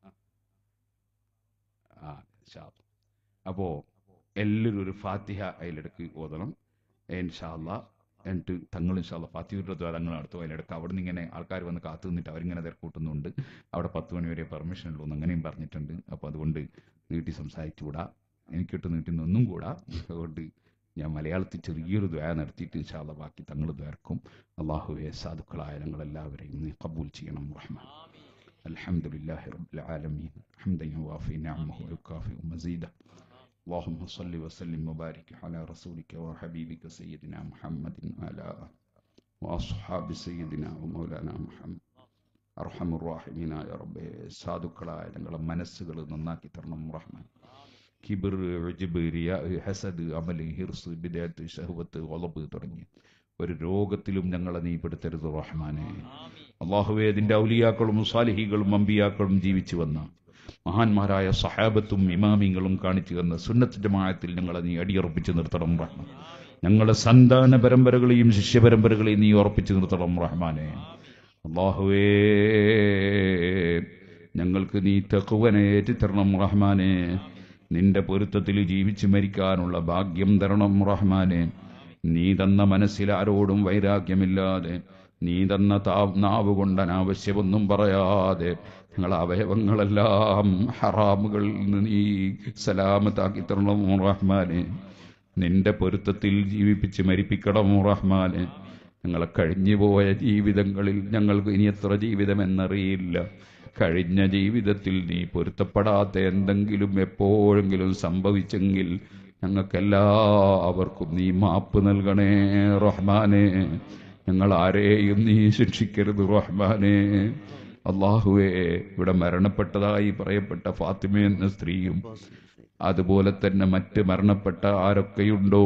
ആ ഇൻഷാ അല്ലാ. അപ്പോ എല്ലാവരും ഒരു ഫാത്തിഹ അതിലിടക്ക് ഓതണം ഇൻഷാല്ല എന്നിട്ട് തങ്ങൾ ഇൻഷാല്ല ഫാത്തിഹയുടെ ദ്വാരങ്ങൾ നടത്തും അതിലിടക്ക് അവിടെ നിന്ന് ഇങ്ങനെ ആൾക്കാർ വന്ന് കാത്തു നിന്നിട്ട് അവരിങ്ങനെ തിരക്കൂട്ടുന്നുണ്ട് അവിടെ പത്ത് മണി വരെ പെർമിഷൻ ഉള്ളൂ എന്ന് അങ്ങനെയും പറഞ്ഞിട്ടുണ്ട് അപ്പോൾ അതുകൊണ്ട് നീട്ടി സംസാരിച്ചുകൂടാ എനിക്കിട്ട് നീട്ടി നിന്നും കൂടാ അതുകൊണ്ട് ഞാൻ മലയാളത്തിൽ ചെറിയൊരു ദ്വാര നടത്തിയിട്ട് ഇൻഷാല്ല ബാക്കി തങ്ങൾ ദ്വാരക്കും അള്ളാഹുവെ സാധുക്കളായ ഞങ്ങളെല്ലാവരെയും നീ കബൂൽ ചെയ്യണം റഹ്മാൻ الحمد لله رب العالمين حمدا يوافي نعمه ويكافئ مزيده اللهم صل وسلم وبارك على رسولك وحبيبك سيدنا محمد وعلى وأصحاب سيدنا ومولانا محمد അർഹം റാഹിമീനായ റബ്ബേ സാധുക്കളായ ഞങ്ങളെ മനസ്സുകൾ നന്നാക്കി തരണം റഹ്മാൻ കിബിർ ഉജ്ബ്, റിയാ, ഹസദ് അമല് ഹിർസ് ബിദഅത്ത് ഷഹ്വത്ത് ഒളബ് തുടങ്ങി ഒരു രോഗത്തിലും ഞങ്ങളെ നീ പെടുത്തരുത് റഹ്മാനെ അള്ളാഹുവേ അതിന്റെ ഔലിയാക്കളും സാലിഹികളും അമ്പിയാക്കളും ജീവിച്ചു വന്ന മഹാന്മാരായ സഹാബത്തും ഇമാമിങ്ങളും കാണിച്ചു തന്ന സുന്നത്ത് ജമാഅത്തിൽ ഞങ്ങളെ നീ അടിയുറപ്പിച്ച് നിർത്തണം റഹ്മാൻ ഞങ്ങളെ സന്താന പരമ്പരകളെയും ശിഷ്യ പരമ്പരകളെയും നീ ഉറപ്പിച്ചു നിർത്തണം റഹ്മാനെ അള്ളാഹുവേ ഞങ്ങൾക്ക് നീ തെക്കുവനേറ്റി തരണം റഹ്മാനെ നിന്റെ പൊരുത്തത്തിൽ ജീവിച്ച് മരിക്കാനുള്ള ഭാഗ്യം തരണം റഹ്മാനെ നീ തന്ന മനസ്സിൽ ആരോടും വൈരാഗ്യമില്ലാതെ നീ തന്ന താ നാവ് കൊണ്ട് അനാവശ്യമൊന്നും പറയാതെ ഞങ്ങളെ അവയവങ്ങളെല്ലാം ഹറാമുകളിൽ നിന്ന് നീ സലാമത്താക്കി തരണം റഹ്മാനെ നിന്റെ പൊരുത്തത്തിൽ ജീവിപ്പിച്ച് മരിപ്പിക്കണം റഹ്മാനെ ഞങ്ങളെ കഴിഞ്ഞുപോയ ജീവിതങ്ങളിൽ ഞങ്ങൾക്ക് ഇനി എത്ര ജീവിതമെന്നറിയില്ല കഴിഞ്ഞ ജീവിതത്തിൽ നീ പൊരുത്തപ്പെടാത്ത എന്തെങ്കിലും എപ്പോഴെങ്കിലും സംഭവിച്ചെങ്കിൽ ഞങ്ങൾക്കെല്ലാവർക്കും നീ മാപ്പ് നൽകണേ റഹ്മാനെ ഞങ്ങൾ ആരെയും നീ ശിക്ഷിക്കരുത് റഹ്മാനെ അള്ളാഹുവെ ഇവിടെ മരണപ്പെട്ടതായി പറയപ്പെട്ട ഫാത്തിമ എന്ന സ്ത്രീയും അതുപോലെ തന്നെ മറ്റ് മരണപ്പെട്ട ആരൊക്കെയുണ്ടോ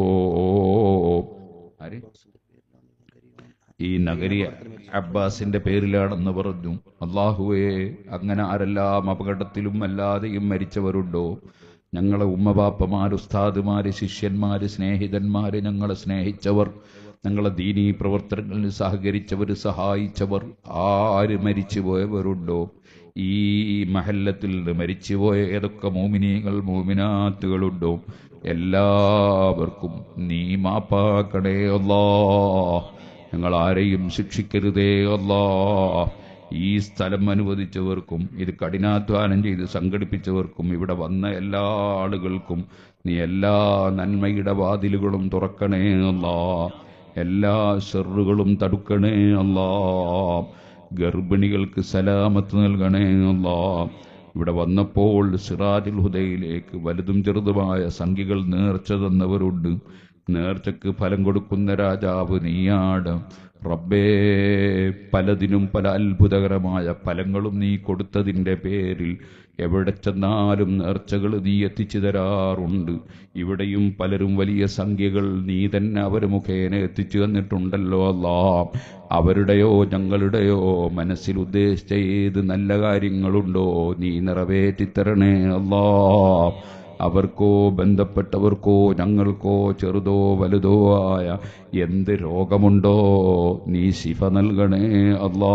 ആര് ഈ നഗരി അബ്ബാസിന്റെ പേരിലാണെന്ന് പറഞ്ഞു അള്ളാഹുവെ അങ്ങനെ ആരെല്ലാം അപകടത്തിലും അല്ലാതെയും മരിച്ചവരുണ്ടോ ഞങ്ങളെ ഉമ്മബാപ്പമാര് ഉസ്താദുമാര് ശിഷ്യന്മാര് സ്നേഹിതന്മാര് ഞങ്ങളെ സ്നേഹിച്ചവർ ഞങ്ങളെ ദീനീ പ്രവർത്തനങ്ങളിൽ സഹകരിച്ചവർ സഹായിച്ചവർ ആര് മരിച്ചു പോയവരുണ്ടോ ഈ മഹല്ലത്തിൽ നിന്ന് മരിച്ചുപോയ ഏതൊക്കെ മോമിനിയങ്ങൾ മോമിനാത്തുകളുണ്ടോ എല്ലാവർക്കും നീ മാപ്പാക്കണേ അല്ലാ ഞങ്ങൾ ആരെയും ശിക്ഷിക്കരുതേ അല്ലാ ഈ സ്ഥലം അനുവദിച്ചവർക്കും ഇത് കഠിനാധ്വാനം ചെയ്ത് സംഘടിപ്പിച്ചവർക്കും ഇവിടെ വന്ന എല്ലാ ആളുകൾക്കും നീ എല്ലാ നന്മയുടെ വാതിലുകളും തുറക്കണേ അല്ലാ എല്ലാ ഷെറുകളും തടുക്കണേ അല്ലാ ഗർഭിണികൾക്ക് സലാമത്ത് നൽകണേ അല്ലാ ഇവിടെ വന്നപ്പോൾ സിറാജുൽ ഹുദയിലേക്ക് വലുതും ചെറുതുമായ സംഖ്യകൾ നേർച്ച തന്നവരുണ്ട് നേർച്ചക്ക് ഫലം കൊടുക്കുന്ന രാജാവ് നീയാണ് റബ്ബേ പലതിനും പല അത്ഭുതകരമായ ഫലങ്ങളും നീ കൊടുത്തതിൻ്റെ പേരിൽ എവിടെ ചെന്നാലും നേർച്ചകൾ നീ എത്തിച്ചു തരാറുണ്ട് ഇവിടെയും പലരും വലിയ സംഖ്യകൾ നീ തന്നെ അവർ മുഖേന എത്തിച്ചു തന്നിട്ടുണ്ടല്ലോ അല്ലാ അവരുടെയോ ഞങ്ങളുടെയോ മനസ്സിൽ ഉദ്ദേശിച്ച ഏത് നല്ല കാര്യങ്ങളുണ്ടോ നീ നിറവേറ്റിത്തരണേ അല്ലാ അവർക്കോ ബന്ധപ്പെട്ടവർക്കോ ഞങ്ങൾക്കോ ചെറുതോ വലുതോ ആയ എന്ത് രോഗമുണ്ടോ നീ ശിഫ നൽകണേ അല്ലാ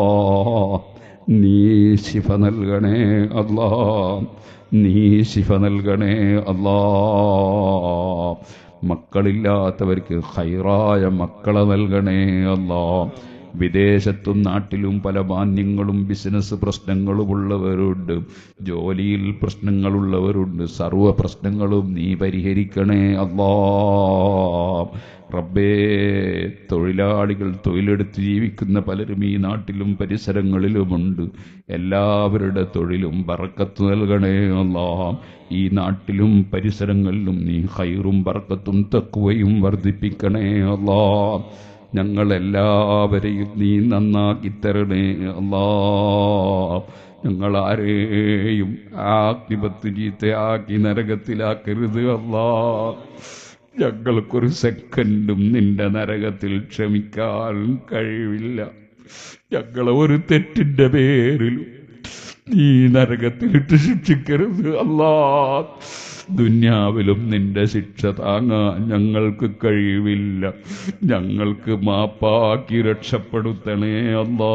നീ ശിഫ നൽകണേ അല്ലാ നീ ശിഫ നൽകണേ അല്ലാ മക്കളില്ലാത്തവർക്ക് ഹൈറായ മക്കളെ നൽകണേ അല്ലാ വിദേശത്തും നാട്ടിലും പല മാന്യങ്ങളും ബിസിനസ് പ്രശ്നങ്ങളുമുള്ളവരുണ്ട് ജോലിയിൽ പ്രശ്നങ്ങളുള്ളവരുണ്ട് സർവ പ്രശ്നങ്ങളും നീ പരിഹരിക്കണേ അല്ലാ റബ്ബേ തൊഴിലാളികൾ തൊഴിലെടുത്ത് ജീവിക്കുന്ന പലരും ഈ നാട്ടിലും പരിസരങ്ങളിലുമുണ്ട് എല്ലാവരുടെ തൊഴിലും ബറക്കത്ത് നൽകണേ അല്ലാ ഈ നാട്ടിലും പരിസരങ്ങളിലും നീ ഹൈറും ബറക്കത്തും തക്കുവയും വർദ്ധിപ്പിക്കണേ അല്ലാ ഞങ്ങളെല്ലാവരെയും നീ നന്നാക്കി തരണേ അല്ലാ ഞങ്ങൾ ആരെയും ആക്കിപത്ത് ചീത്തയാക്കി നരകത്തിലാക്കരുത് അല്ലാ ഞങ്ങൾക്കൊരു സെക്കൻഡും നിന്റെ നരകത്തിൽ ക്ഷമിക്കാൻ കഴിവില്ല ഞങ്ങളെ ഒരു തെറ്റിന്റെ പേരിലും നീ നരകത്തിലിട്ട് ശിക്ഷിക്കരുത് അല്ലാ ദുന്യാവിലും നിന്റെ ശിക്ഷ താങ്ങാൻ ഞങ്ങൾക്ക് കഴിവില്ല ഞങ്ങൾക്ക് മാപ്പാക്കി രക്ഷപ്പെടുത്തണേ അല്ലാ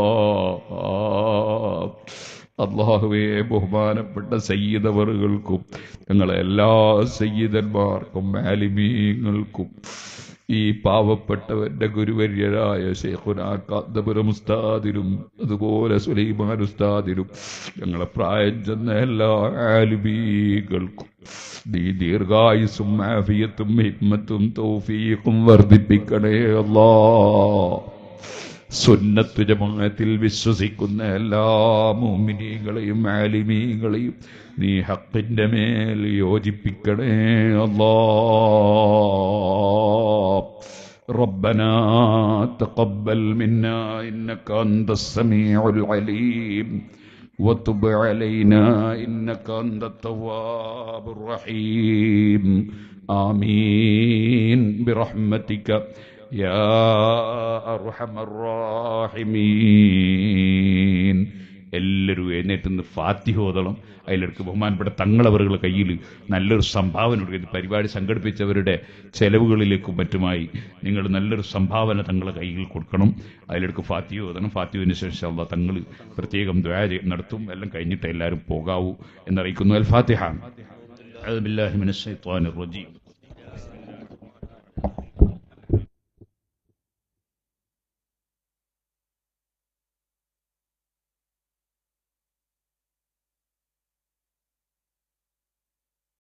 അള്ളാഹുവേ ബഹുമാനപ്പെട്ട സയ്യിദവറുകൾക്കും ഞങ്ങളെ എല്ലാ സയ്യിദന്മാർക്കും മാലിമീങ്ങൾക്കും ഈ പാവപ്പെട്ടവന്റെ ഗുരുവര്യരായ ഷെയ്ഖുനാക്കാന്തപുരം ഉസ്താദിനും അതുപോലെ സുലൈമാൻ ഉസ്താദിനും ഞങ്ങളെ പ്രായം ചെന്ന എല്ലാ ആലിമീകൾക്കും നീ ദീർഘായുസും ആഫിയത്തും ഹിമ്മത്തും തൗഫീഖും വർദ്ധിപ്പിക്കണേ അല്ലാ സുന്നത്ത് ജമാഅത്തിൽ വിശ്വസിക്കുന്ന എല്ലാ മോമിനികളെയും ആലിമീകളെയും നീ ഹക്കിന്റെ മേൽ യോജിപ്പിക്കണേ അല്ലാ ربنا تقبل منا إنك أنت السميع العليم وتب علينا إنك أنت التواب الرحيم آمين برحمتك يا أرحم الراحمين എല്ലാവരും എഴുന്നേറ്റ് നിന്ന് ഫാത്തിഹ ഓതണം അതിലെടുക്ക് ബഹുമാനപ്പെട്ട തങ്ങളവറുകളുടെ കയ്യിൽ നല്ലൊരു സംഭാവന കൊടുക്കുക പരിപാടി സംഘടിപ്പിച്ചവരുടെ ചെലവുകളിലേക്കും മറ്റുമായി നിങ്ങൾ നല്ലൊരു സംഭാവന തങ്ങളെ കയ്യിൽ കൊടുക്കണം അതിലെടുക്ക് ഫാത്തിഹ ഓതണം ഫാത്തിഹുവിന് ശേഷം അള്ളാഹ് തങ്ങൾ പ്രത്യേകം ദ്വാര നടത്തും എല്ലാം കഴിഞ്ഞിട്ട് എല്ലാവരും പോകാവൂ എന്നറിയിക്കുന്നു അൽ ഫാത്തിഹ أعوذ بالله من الشيطان الرجيم